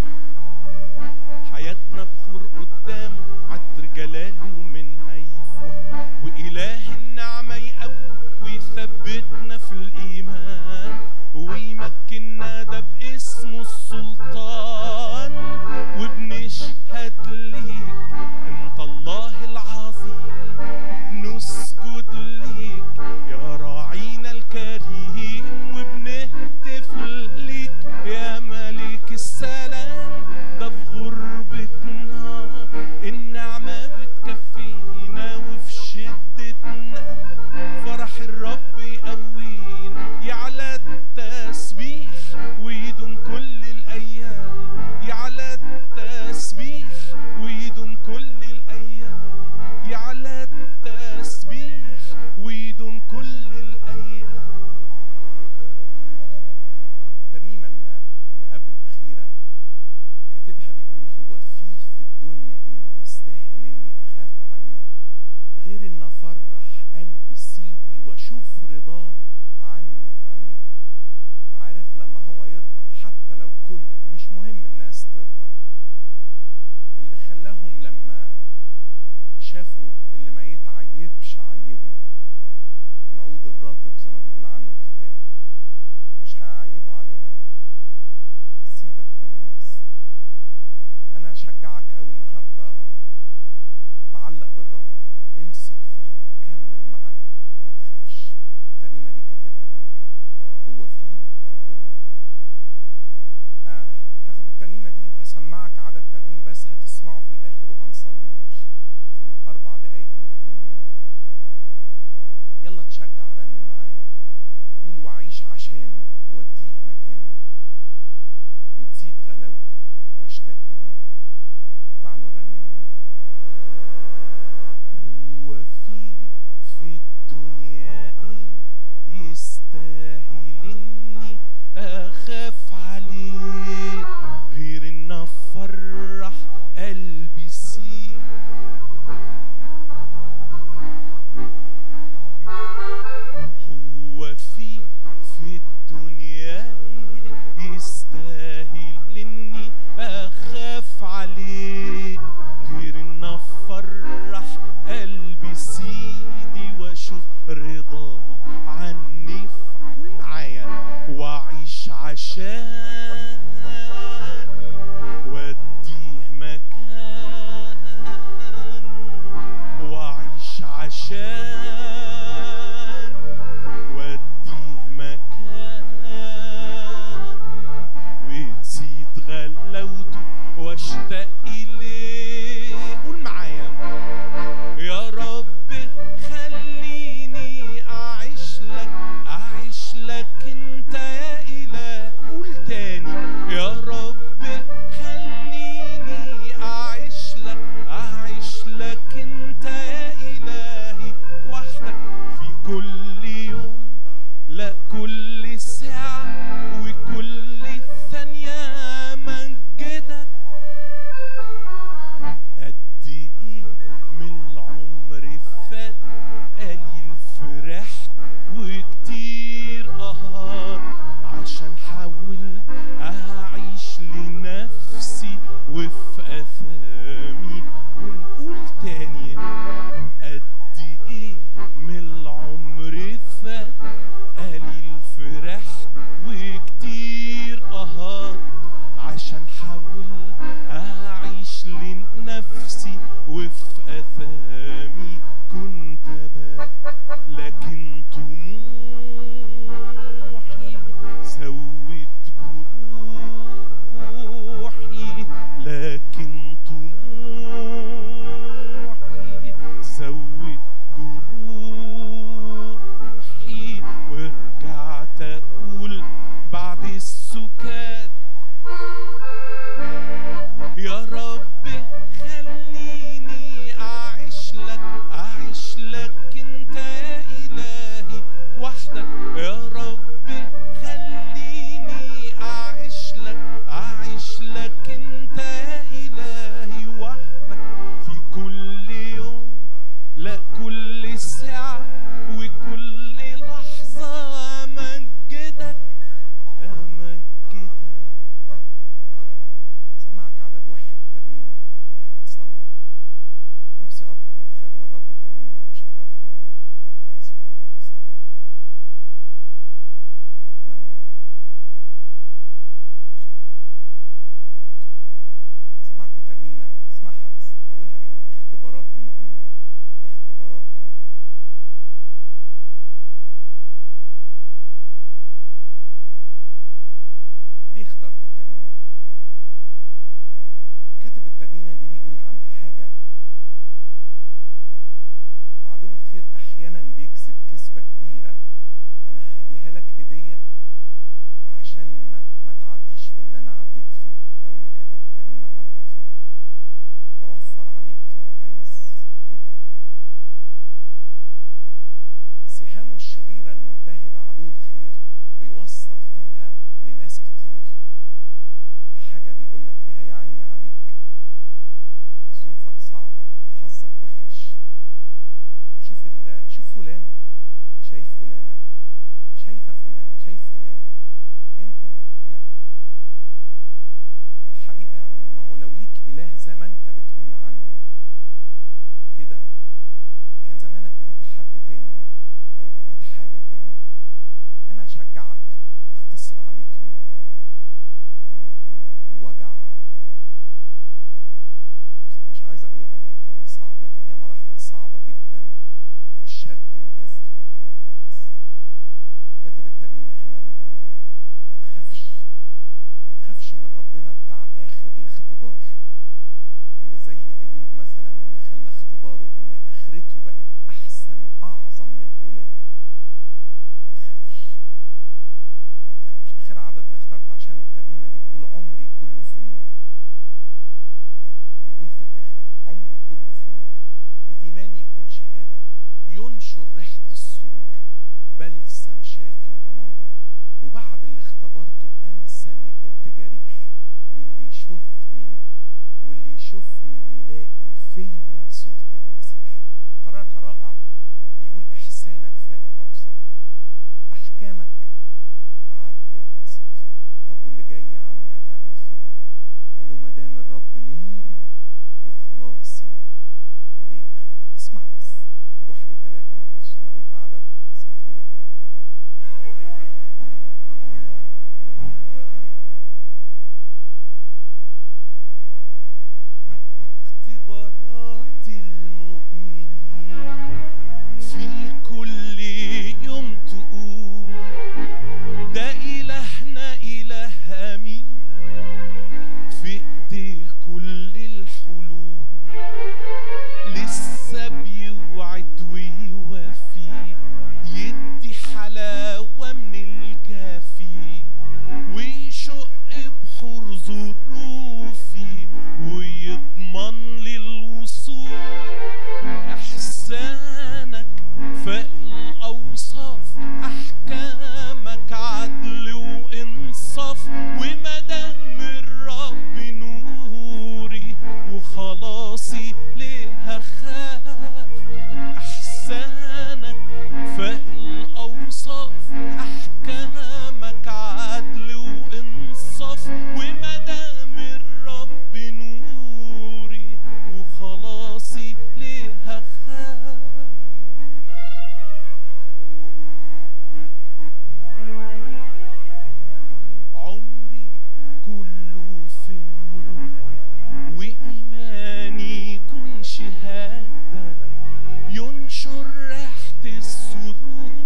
حياتنا بخور قدامه عطر جلاله منها يفوح وإله النعمة يقوي ويثبتنا في الإيمان ويمكننا ده باسمه السلطان وبنشهد ليك انت الله العظيم نسجد ليك يا راعينا الكريم وبنهتف ليك يا ملك السلام ده في غربتنا النعمة بتكفينا وفي شدتنا فرح الرب يقوينا يعلى التسبيح ويدوم كل الأيام يعلى التسبيح ويدوم كل الأيام يعلى التسبيح ويدوم كل الأيام الترنيمة اللي اللي قبل الأخيرة كاتبها بيقول هو فيه في الدنيا إيه يستاهل إني أخاف عليه غير إن أفرح قلب سيدي وأشوف رضاه عني في عينيه عارف لما هو يرضى حتى لو كل مش مهم الناس ترضى اللي خلاهم لما شافوا شافوا اللي ما يتعيبش عيبه العود الرطب زي ما بيقول عنه الكتاب مش هيعيبوا علينا سيبك من الناس انا اشجعك قوي النهارده تعلق بالرب امسك فيه كمل معاه ما تخافش الترنيمه دي كاتبها بيقول كده هو فيه في الدنيا آه هاخد الترنيمه دي وهسمعك عدد ترنيم بس هتسمعه في الاخر وهنصلي ونمشي في الاربع دقايق اللي باقيين لنا دول يلا تشجع رنم معايا قول وعيش عشانه وديه مكانه وتزيد غلاوته واشتاق اليه تعالوا نرنم له من القلب
هو في في الدنيا ايه يستاهل اني اخاف عليه غير ان افرح قلبي سيه هو في في الدنيا ايه يستاهل اني اخاف عليه غير ان افرح قلبي سيدي واشوف رضاه عني قول معايا واعيش عشان واديه مكان واعيش عشان واديه مكان وتزيد غلاوته واشتاق اليه قول معايا يا رب خليني اعيش لك اعيش لك انت يا اله قول تاني يا رب خليني اعيش لك اعيش لك انت يا الهي وحدك في كل يوم لا كل ساعة وكل ثانية مجدك قد ايه من العمر فات قليل فرحت وكتير قهر عشان حاولت اعيش لنفسي وفي اثامي ونقول تاني قد ايه من العمر فات قليل فرحت وكتير قهرت عشان حاولت اعيش لنفسي وفي اثامي كنت بات لكن طموحي زود جروحي لكن طموحي زود جروحي ورجعت اقول بعد السكات يا رب خليني اعيش لك اعيش لك انت يا الهي وحدك يا رب خليني اعيش لك اعيش لك انت يا الهي وحدك في كل يوم لا كل ساعة وكل لحظة أمجدك أمجدك
سمعك عدد واحد ترنيم وبعديها نصلي نفسي اطلب من خادم الرب الجميل اللي مشرفنا دكتور فايز فؤاد يجي يصلي معانا واتمنى انك تشارك سمعكم ترنيمه اسمعها بس اولها بيقول اختبارات المؤمنين اختبارات المؤمنين ليه اخترت الترنيمه دي كاتب الترنيمه دي بيقول عن حاجه عدو الخير احيانا بيكذب كذبه كبيره انا هديها لك هديه عشان ما ما تعديش في اللي انا عديت فيه او اللي كاتب الترنيمه عدى فيه بوفر عليك لو عايز تدرك هذا سهامه الشريره الملتهبه عدو الخير بيوصل فيها لناس كتير حاجه بيقول لك فيها يا عيني عليك ظروفك صعبه حظك وحش شوف ال... شوف فلان شايف فلانه شايفه فلانه شايف فلان انت لا الحقيقه يعني ما هو لو ليك اله زي ما انت بتقول عنه كده فكرته بقت احسن اعظم من اولاه ما تخافش ما تخافش اخر عدد اللي اخترت عشانه الترنيمه دي بيقول عمري كله في نور بيقول في الاخر عمري كله في نور وايماني يكون شهاده ينشر ريحه السرور بلسم شافي وضماده وبعد اللي اختبرته انسى اني كنت جريح واللي يشوفني واللي يشوفني يلاقي فيا صورة المسيح قرارها رائع بيقول إحسانك فاق الأوصاف أحكامك عدل وإنصاف طب واللي جاي يا عم هتعمل فيه إيه؟ قال له ما دام الرب نوري وخلاصي ليه أخاف؟ اسمع بس خد واحد وثلاثة معلش أنا قلت عدد اسمحوا لي أقول عددين اختبارات المؤمنين في كل يوم تقول ده إلهنا إله أمين في إيديه كل الحلول لسه بيوعد ويوفي يدي حلاوة من الجافي ويشق بحور ظروفي ويضمن لي الوصول احسانك فاق الاوصاف احكامك عدل وانصاف ومدام الرب نوري وخلاصي ليه هخاف احسانك فاق الاوصاف احكامك عدل وانصاف ومدام الرب نوري وخلاصي ليه هخاف عمري كله في النور وإيماني يكون شهادة ينشر ريحة السرور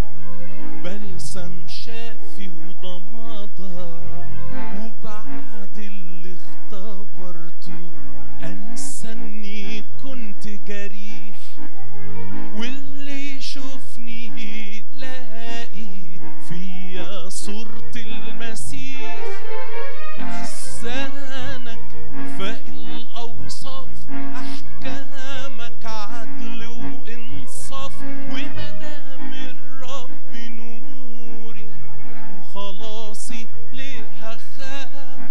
بلسم شافي وضمادة وبعد اللي اختبرته أنسى إني كنت جريح واللي يشوفني يلاقي فيا صورة المسيح إحسانك فاق الأوصاف أحكامك عدل وإنصاف ومدام الرب نوري وخلاصي ليه هخاف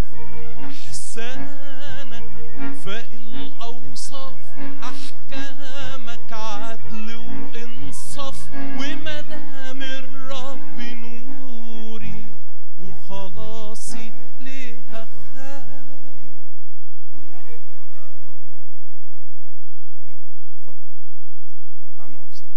أحسانك فاق الأوصاف أحكامك عدل وإنصاف ومدام الرب نوري وخلاصي ليه هخاف اتفضل يا دكتور فايز. تعال نقف سوا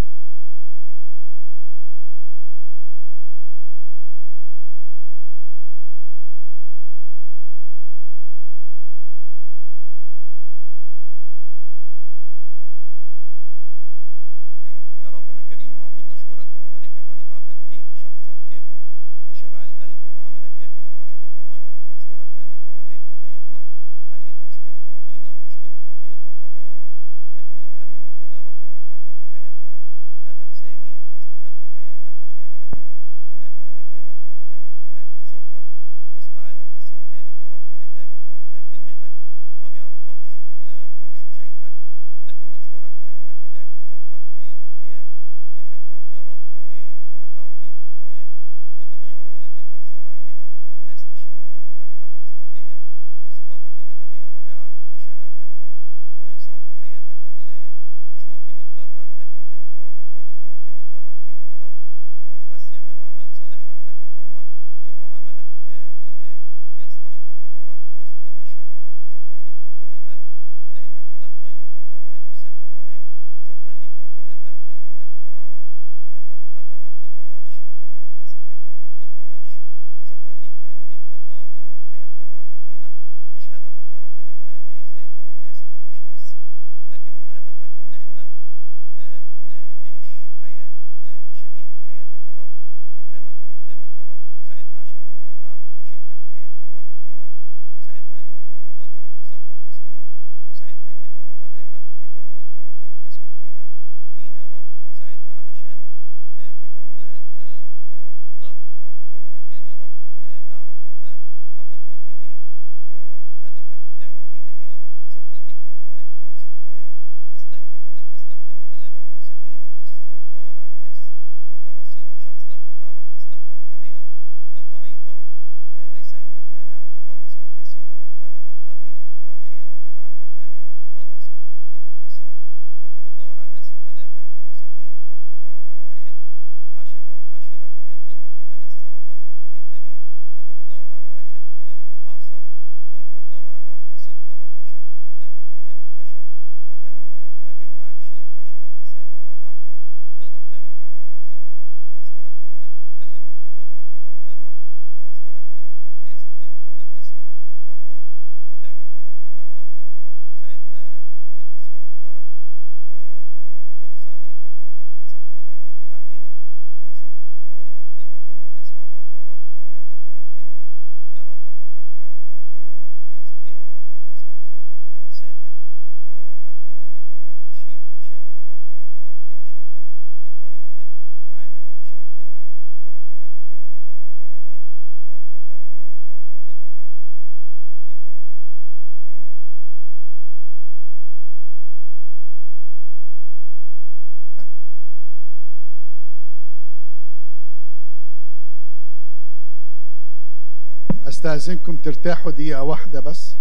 استاذنكم ترتاحوا دقيقه واحده بس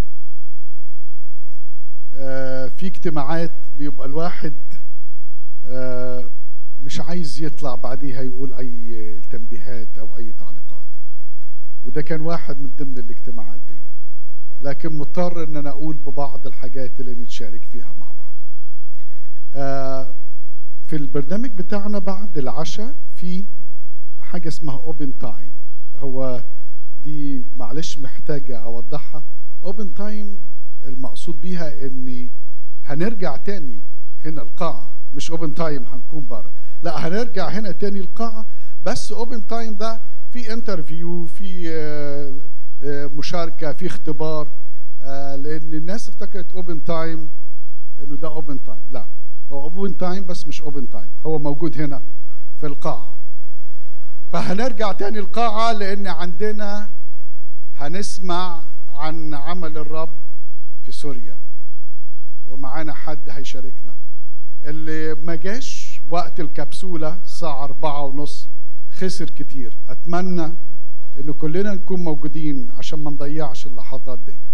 آه، في اجتماعات بيبقى الواحد آه، مش عايز يطلع بعديها يقول اي تنبيهات او اي تعليقات وده كان واحد من ضمن الاجتماعات دي لكن مضطر ان انا اقول ببعض الحاجات اللي نتشارك فيها مع بعض آه، في البرنامج بتاعنا بعد العشاء في حاجه اسمها اوبن تايم هو دي معلش محتاجه اوضحها اوبن تايم المقصود بيها اني هنرجع تاني هنا القاعه مش اوبن تايم هنكون بره لا هنرجع هنا تاني القاعه بس اوبن تايم ده في انترفيو في آه، آه، مشاركه في اختبار آه، لان الناس افتكرت اوبن تايم انه ده اوبن تايم لا هو اوبن تايم بس مش اوبن تايم هو موجود هنا في القاعه فهنرجع تاني القاعه لان عندنا هنسمع عن عمل الرب في سوريا ومعانا حد هيشاركنا اللي ما جاش وقت الكبسولة الساعة أربعة ونص خسر كتير أتمنى إن كلنا نكون موجودين عشان ما نضيعش اللحظات دي